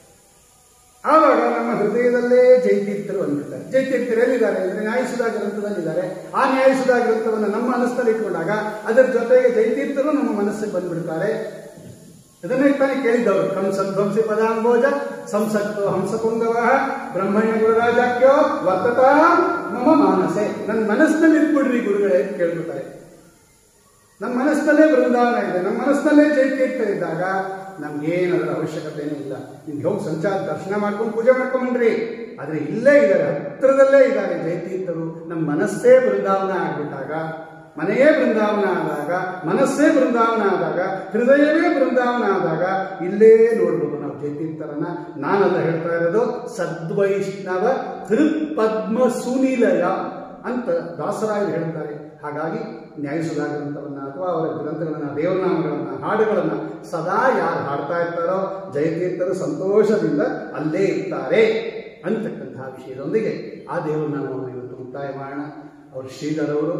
ಆವಾಗ ನಮ್ಮ ಹೃದಯದಲ್ಲೇ ಜೈತೀರ್ಥರು ಅಂದಿರ್ತಾರೆ ಜೈತೀರ್ಥರು ಎಲ್ಲಿದ್ದಾರೆ ಅಂದ್ರೆ ನ್ಯಾಯಸುಧಾ ಗ್ರಂಥದಲ್ಲಿದ್ದಾರೆ ಆ ನ್ಯಾಯಸುಧಾ ಗ್ರಂಥವನ್ನು ನಮ್ಮ ಮನಸ್ಸಲ್ಲಿ ಇಟ್ಕೊಂಡಾಗ ಅದರ ಜೊತೆಗೆ ಜೈತೀರ್ಥರು ನಮ್ಮ ಮನಸ್ಸಿಗೆ ಬಂದ್ಬಿಡ್ತಾರೆ ಇದನ್ನೇ ತಾನೇ ಕೇಳಿದ್ದವರು ಕಂಸಧ್ವಂಸಿ ಪದಾಂಬೋಜ ಸಂಸಕ್ತೋ ಹಂಸಪುಂಗವ ಬ್ರಹ್ಮಣ್ಯ ಗುರುರಾಜಾಕ್ಯೋ ವರ್ತತ ನಮ್ಮ ಮಾನಸೆ ನನ್ನ ಮನಸ್ಸಿನಲ್ಲಿ ಇಟ್ಬಿಡ್ರಿ ಗುರುಗಳೇ ಅಂತ ಕೇಳ್ಬಿಡ್ತಾರೆ ನಮ್ಮ ಮನಸ್ಸಿನಲ್ಲೇ ಬೃಂದಾವನ ಇದೆ ನಮ್ಮ ಮನಸ್ಸಿನಲ್ಲೇ ಜೈತೀರ್ಥ ಇದ್ದಾಗ ನಮ್ಗೇನು ಅದರ ಅವಶ್ಯಕತೆನೇ ಇಲ್ಲ ನಿಮ್ಗೆ ಹೋಗಿ ಸಂಚಾರ ದರ್ಶನ ಮಾಡ್ಕೊಂಡು ಪೂಜೆ ಮಾಡ್ಕೊಂಡ್ರಿ ಆದ್ರೆ ಇಲ್ಲೇ ಇದ್ದಾರೆ ಹತ್ರದಲ್ಲೇ ಇದ್ದಾರೆ ಜೈತೀರ್ಥರು ನಮ್ಮ ಮನಸ್ಸೇ ಬೃಂದಾವನ ಆಗ್ಬಿಟ್ಟಾಗ ಮನೆಯೇ ಬೃಂದಾವನ ಆದಾಗ ಮನಸ್ಸೇ ಬೃಂದಾವನ ಆದಾಗ ಹೃದಯವೇ ಬೃಂದಾವನ ಆದಾಗ ಇಲ್ಲೇ ನೋಡ್ಬೋದು ನಾವು ಜೈತೀರ್ಥರನ್ನ ನಾನಲ್ಲ ಹೇಳ್ತಾ ಇರೋದು ಸದ್ವೈಷ್ಣವ ಹೃತ್ಪದ್ಮ ಸುನಿಲಯ ಅಂತ ದಾಸರಾಯರು ಹೇಳ್ತಾರೆ ಹಾಗಾಗಿ ನ್ಯಾಯಸುಧಾ ಗ್ರಂಥವನ್ನ ಅಥವಾ ಅವರ ಗ್ರಂಥಗಳನ್ನ ದೇವನಾಮಗಳನ್ನ ಹಾಡುಗಳನ್ನ ಸದಾ ಯಾರು ಹಾಡ್ತಾ ಇರ್ತಾರೋ ಜಯತೀರ್ಥರು ಸಂತೋಷದಿಂದ ಅಲ್ಲೇ ಇರ್ತಾರೆ ಅಂತಕ್ಕಂತಹ ವಿಷಯದೊಂದಿಗೆ ಆ ದೇವನಾಮವನ್ನು ಇವತ್ತು ಮುಕ್ತಾಯ ಮಾಡೋಣ ಅವರು ಶ್ರೀಧರವರು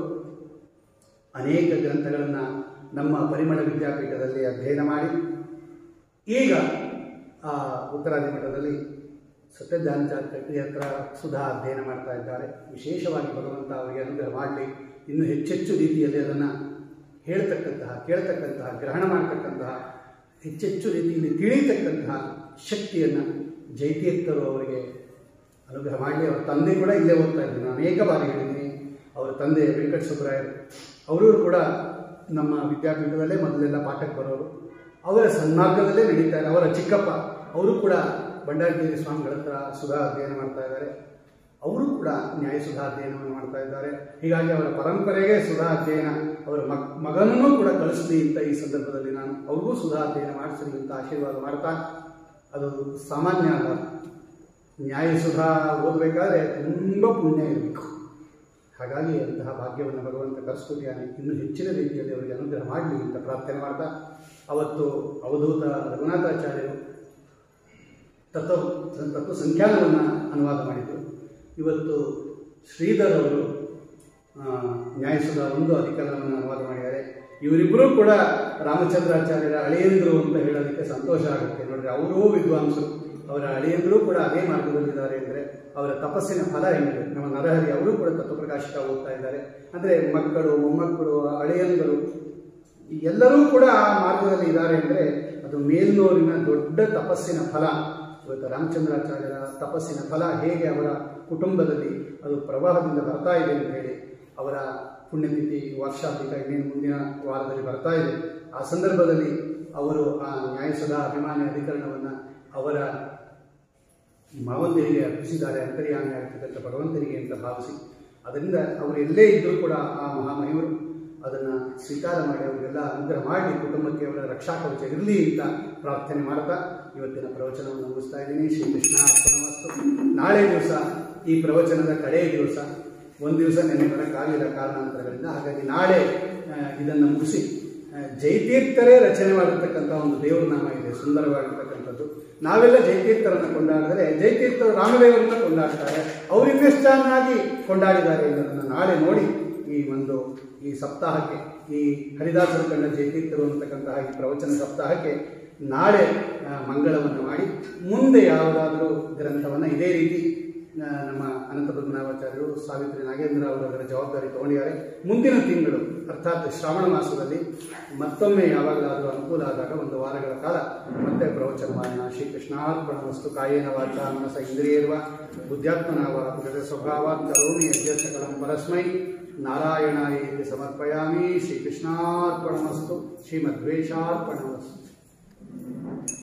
ಅನೇಕ ಗ್ರಂಥಗಳನ್ನು ನಮ್ಮ ಪರಿಮಳ ವಿದ್ಯಾಪೀಠದಲ್ಲಿ ಅಧ್ಯಯನ ಮಾಡಿ ಈಗ ಆ ಉತ್ತರಾದಿ ಮಠದಲ್ಲಿ ಸತ್ಯಜ್ಞಾನಚಾರ್ಯ ಹತ್ರ ಸುಧಾ ಅಧ್ಯಯನ ಮಾಡ್ತಾ ಇದ್ದಾರೆ ವಿಶೇಷವಾಗಿ ಭಗವಂತ ಅವರಿಗೆ ಅನುಗ್ರಹ ಮಾಡಲಿ ಇನ್ನೂ ಹೆಚ್ಚೆಚ್ಚು ರೀತಿಯಲ್ಲಿ ಅದನ್ನು ಹೇಳ್ತಕ್ಕಂತಹ ಕೇಳ್ತಕ್ಕಂತಹ ಗ್ರಹಣ ಮಾಡತಕ್ಕಂತಹ ಹೆಚ್ಚೆಚ್ಚು ರೀತಿಯಲ್ಲಿ ತಿಳಿಯತಕ್ಕಂತಹ ಶಕ್ತಿಯನ್ನು ಜೈತೀರ್ಥರು ಅವರಿಗೆ ಅನುಗ್ರಹ ಮಾಡಲಿ ಅವರ ತಂದೆ ಕೂಡ ಇಲ್ಲೇ ಓದ್ತಾ ಇದ್ದೀನಿ ನಾನು ಅನೇಕ ಬಾರಿ ಹೇಳಿದ್ದೀನಿ ಅವರ ತಂದೆ ವೆಂಕಟ ಸುಬ್ರಾಯರು ಅವರು ಕೂಡ ನಮ್ಮ ವಿದ್ಯಾಪೀಠದಲ್ಲೇ ಮೊದಲೆಲ್ಲ ಪಾಠಕ್ಕೆ ಬರೋರು ಅವರ ಸನ್ಮಾರ್ಗದಲ್ಲೇ ನಡೀತಾರೆ ಅವರ ಚಿಕ್ಕಪ್ಪ ಅವರು ಕೂಡ ಬಂಡಾರಗಿರಿ ಸ್ವಾಮಿಗಳ ಹತ್ರ ಸುಧಾ ಅಧ್ಯಯನ ಮಾಡ್ತಾ ಇದ್ದಾರೆ ಅವರು ಕೂಡ ನ್ಯಾಯ ಸುಧಾ ಅಧ್ಯಯನವನ್ನು ಮಾಡ್ತಾ ಇದ್ದಾರೆ ಹೀಗಾಗಿ ಅವರ ಪರಂಪರೆಗೆ ಸುಧಾ ಅಧ್ಯಯನ ಅವರ ಮಗ್ ಮಗನನ್ನು ಕೂಡ ಕಳಿಸ್ಲಿ ಅಂತ ಈ ಸಂದರ್ಭದಲ್ಲಿ ನಾನು ಅವ್ರಿಗೂ ಸುಧಾ ಅಧ್ಯಯನ ಮಾಡಿಸ್ಲಿ ಅಂತ ಆಶೀರ್ವಾದ ಮಾಡ್ತಾ ಅದು ಸಾಮಾನ್ಯ ಅಲ್ಲ ನ್ಯಾಯ ಸುಧಾ ಓದಬೇಕಾದ್ರೆ ತುಂಬ ಪುಣ್ಯ ಇರಬೇಕು ಹಾಗಾಗಿ ಅಂತಹ ಭಾಗ್ಯವನ್ನು ಭಗವಂತ ಕರೆಸ್ಕೊಟ್ಟಿಯಾನೆ ಇನ್ನೂ ಹೆಚ್ಚಿನ ರೀತಿಯಲ್ಲಿ ಅವರಿಗೆ ಅನುಗ್ರಹ ಮಾಡಲಿ ಅಂತ ಪ್ರಾರ್ಥನೆ ಮಾಡ್ತಾ ಅವತ್ತು ಅವಧೂತ ರಘುನಾಥಾಚಾರ್ಯರು ತತ್ವ ತತ್ವ ಸಂಖ್ಯಾನವನ್ನು ಅನುವಾದ ಮಾಡಿದರು ಇವತ್ತು ಶ್ರೀಧರ್ ಅವರು ಆ, ನ್ಯಾಯಸುಧ ಒಂದು ಅಧಿಕರಣವನ್ನು ಅನುವಾದ ಮಾಡಿದ್ದಾರೆ ಇವರಿಬ್ಬರೂ ಕೂಡ ರಾಮಚಂದ್ರಾಚಾರ್ಯರ ಅಳಿಯಂದರು ಅಂತ ಹೇಳೋದಕ್ಕೆ ಸಂತೋಷ ಆಗುತ್ತೆ ನೋಡ್ರಿ ಅವರೂ ವಿದ್ವಾಂಸರು ಅವರ ಅಳಿಯಂದರು ಕೂಡ ಅದೇ ಮಾರ್ಗದಲ್ಲಿದ್ದಾರೆ ಅಂದರೆ ಅವರ ತಪಸ್ಸಿನ ಫಲ ಏನಿದೆ ನಮ್ಮ ನರಹರಿ ಅವರು ಕೂಡ ತತ್ವಪ್ರಕಾಶಿಕ ಓದ್ತಾ ಇದ್ದಾರೆ ಅಂದರೆ ಮಕ್ಕಳು ಮೊಮ್ಮಕ್ಕಳು ಅಳಿಯಂದರು ಎಲ್ಲರೂ ಕೂಡ ಆ ಮಾರ್ಗದಲ್ಲಿ ಇದ್ದಾರೆ ಅಂದರೆ ಅದು ಮೇಲ್ನೋರಿನ ದೊಡ್ಡ ತಪಸ್ಸಿನ ಫಲ ಇವತ್ತು ರಾಮಚಂದ್ರಾಚಾರ್ಯರ ತಪಸ್ಸಿನ ಫಲ ಹೇಗೆ ಅವರ ಕುಟುಂಬದಲ್ಲಿ ಅದು ಪ್ರವಾಹದಿಂದ ಬರ್ತಾ ಇದೆ ಅಂತ ಹೇಳಿ ಅವರ ಪುಣ್ಯತಿಥಿ ವಾರ್ಷಾಂತಿಕ ಇನ್ನೇನು ಮುಂದಿನ ವಾರದಲ್ಲಿ ಬರ್ತಾ ಇದೆ ಆ ಸಂದರ್ಭದಲ್ಲಿ ಅವರು ಆ ನ್ಯಾಯಸದಾ ಅಭಿಮಾನಿ ಅಧಿಕರಣವನ್ನು ಅವರ ಮಾವಂದಿರಿಗೆ ಅರ್ಪಿಸಿದ್ದಾರೆ ಅಂತರ್ಯಾಮಿ ಆಗ್ತಕ್ಕಂಥ ಭಗವಂತನಿಗೆ ಅಂತ ಭಾವಿಸಿ ಅದರಿಂದ ಅವರು ಎಲ್ಲೇ ಇದ್ದರೂ ಕೂಡ ಆ ಮಹಾಮಹಿಮರು ಅದನ್ನು ಸ್ವೀಕಾರ ಮಾಡಿ ಅವರಿಗೆಲ್ಲ ಅನುಗ್ರಹ ಮಾಡಿ ಕುಟುಂಬಕ್ಕೆ ಅವರ ರಕ್ಷಾ ಕವಚ ಇರಲಿ ಅಂತ ಪ್ರಾರ್ಥನೆ ಮಾಡ್ತಾ ಇವತ್ತಿನ ಪ್ರವಚನವನ್ನು ಮುಗಿಸ್ತಾ ಇದ್ದೀನಿ ಶ್ರೀ ಕೃಷ್ಣಾರ್ಪಣವಸ್ತು ನಾಳೆ ದಿವಸ ಈ ಪ್ರವಚನದ ಕಡೆಯ ದಿವಸ ಒಂದು ದಿವಸ ನೆನೆ ಬರೋಕ್ಕಾಗಲಿಲ್ಲ ಕಾರಣಾಂತರಗಳಿಂದ ಹಾಗಾಗಿ ನಾಳೆ ಆ, ಇದನ್ನು ಮುಗಿಸಿ ಆ, ಜೈತೀರ್ಥರೇ ರಚನೆ ಮಾಡಿರ್ತಕ್ಕಂಥ ಒಂದು ದೇವ್ರ ನಾಮ ಇದೆ ಸುಂದರವಾಗಿರ್ತಕ್ಕಂಥದ್ದು ನಾವೆಲ್ಲ ಜೈತೀರ್ಥರನ್ನು ಕೊಂಡಾಡಿದರೆ ಜೈತೀರ್ಥರು ರಾಮದೇವರನ್ನ ಕೊಂಡಾಡ್ತಾರೆ ಅವರು ಇನ್ನೆಷ್ಟು ಚೆನ್ನಾಗಿ ಕೊಂಡಾಡಿದ್ದಾರೆ ಇದನ್ನು ನಾಳೆ ನೋಡಿ ಈ ಒಂದು ಈ ಸಪ್ತಾಹಕ್ಕೆ ಈ ಹರಿದಾಸರು ಕಂಡ ಜೈತೀರ್ಥರು ಅಂತಕ್ಕಂತಹ ಈ ಪ್ರವಚನ ಸಪ್ತಾಹಕ್ಕೆ ನಾಳೆ ಆ, ಮಂಗಳವನ್ನು ಮಾಡಿ ಮುಂದೆ ಯಾವುದಾದರೂ ಗ್ರಂಥವನ್ನು ಇದೇ ರೀತಿ ಆ, ನಮ್ಮ ಅನಂತ ಪದ್ಮನಾಭಾಚಾರ್ಯರು ಸಾವಿತ್ರಿ ನಾಗೇಂದ್ರ ಅವರು ಅದರ ಜವಾಬ್ದಾರಿ ತಗೊಂಡಿದ್ದಾರೆ ಮುಂದಿನ ತಿಂಗಳು ಅರ್ಥಾತ್ ಶ್ರಾವಣ ಮಾಸದಲ್ಲಿ ಮತ್ತೊಮ್ಮೆ ಯಾವಾಗಲಾದರೂ ಅನುಕೂಲ ಆದಾಗ ಒಂದು ವಾರಗಳ ಕಾಲ ಮತ್ತೆ ಪ್ರವಚನ ಮಾಡೋಣ ಶ್ರೀ ಕೃಷ್ಣಾರ್ಪಣ ವಸ್ತು ಕಾಯೇನ ವಾಚ ಮನಸ ಇಂದ್ರಿಯರ್ವ ಬುದ್ಧಾತ್ಮನಾವ ಗೃಹ ಸ್ವಭಾವ ಕರೋಮಿ ಅಧ್ಯಕ್ಷ ಕಲಂ ಪರಸ್ಮೈ ನಾರಾಯಣಾಯ ಇತಿ ಸಮರ್ಪಯಾಮಿ ಶ್ರೀ ಕೃಷ್ಣಾರ್ಪಣಮಸ್ತು ಶ್ರೀಮದ್ವೇಷಾರ್ಪಣಮಸ್ತು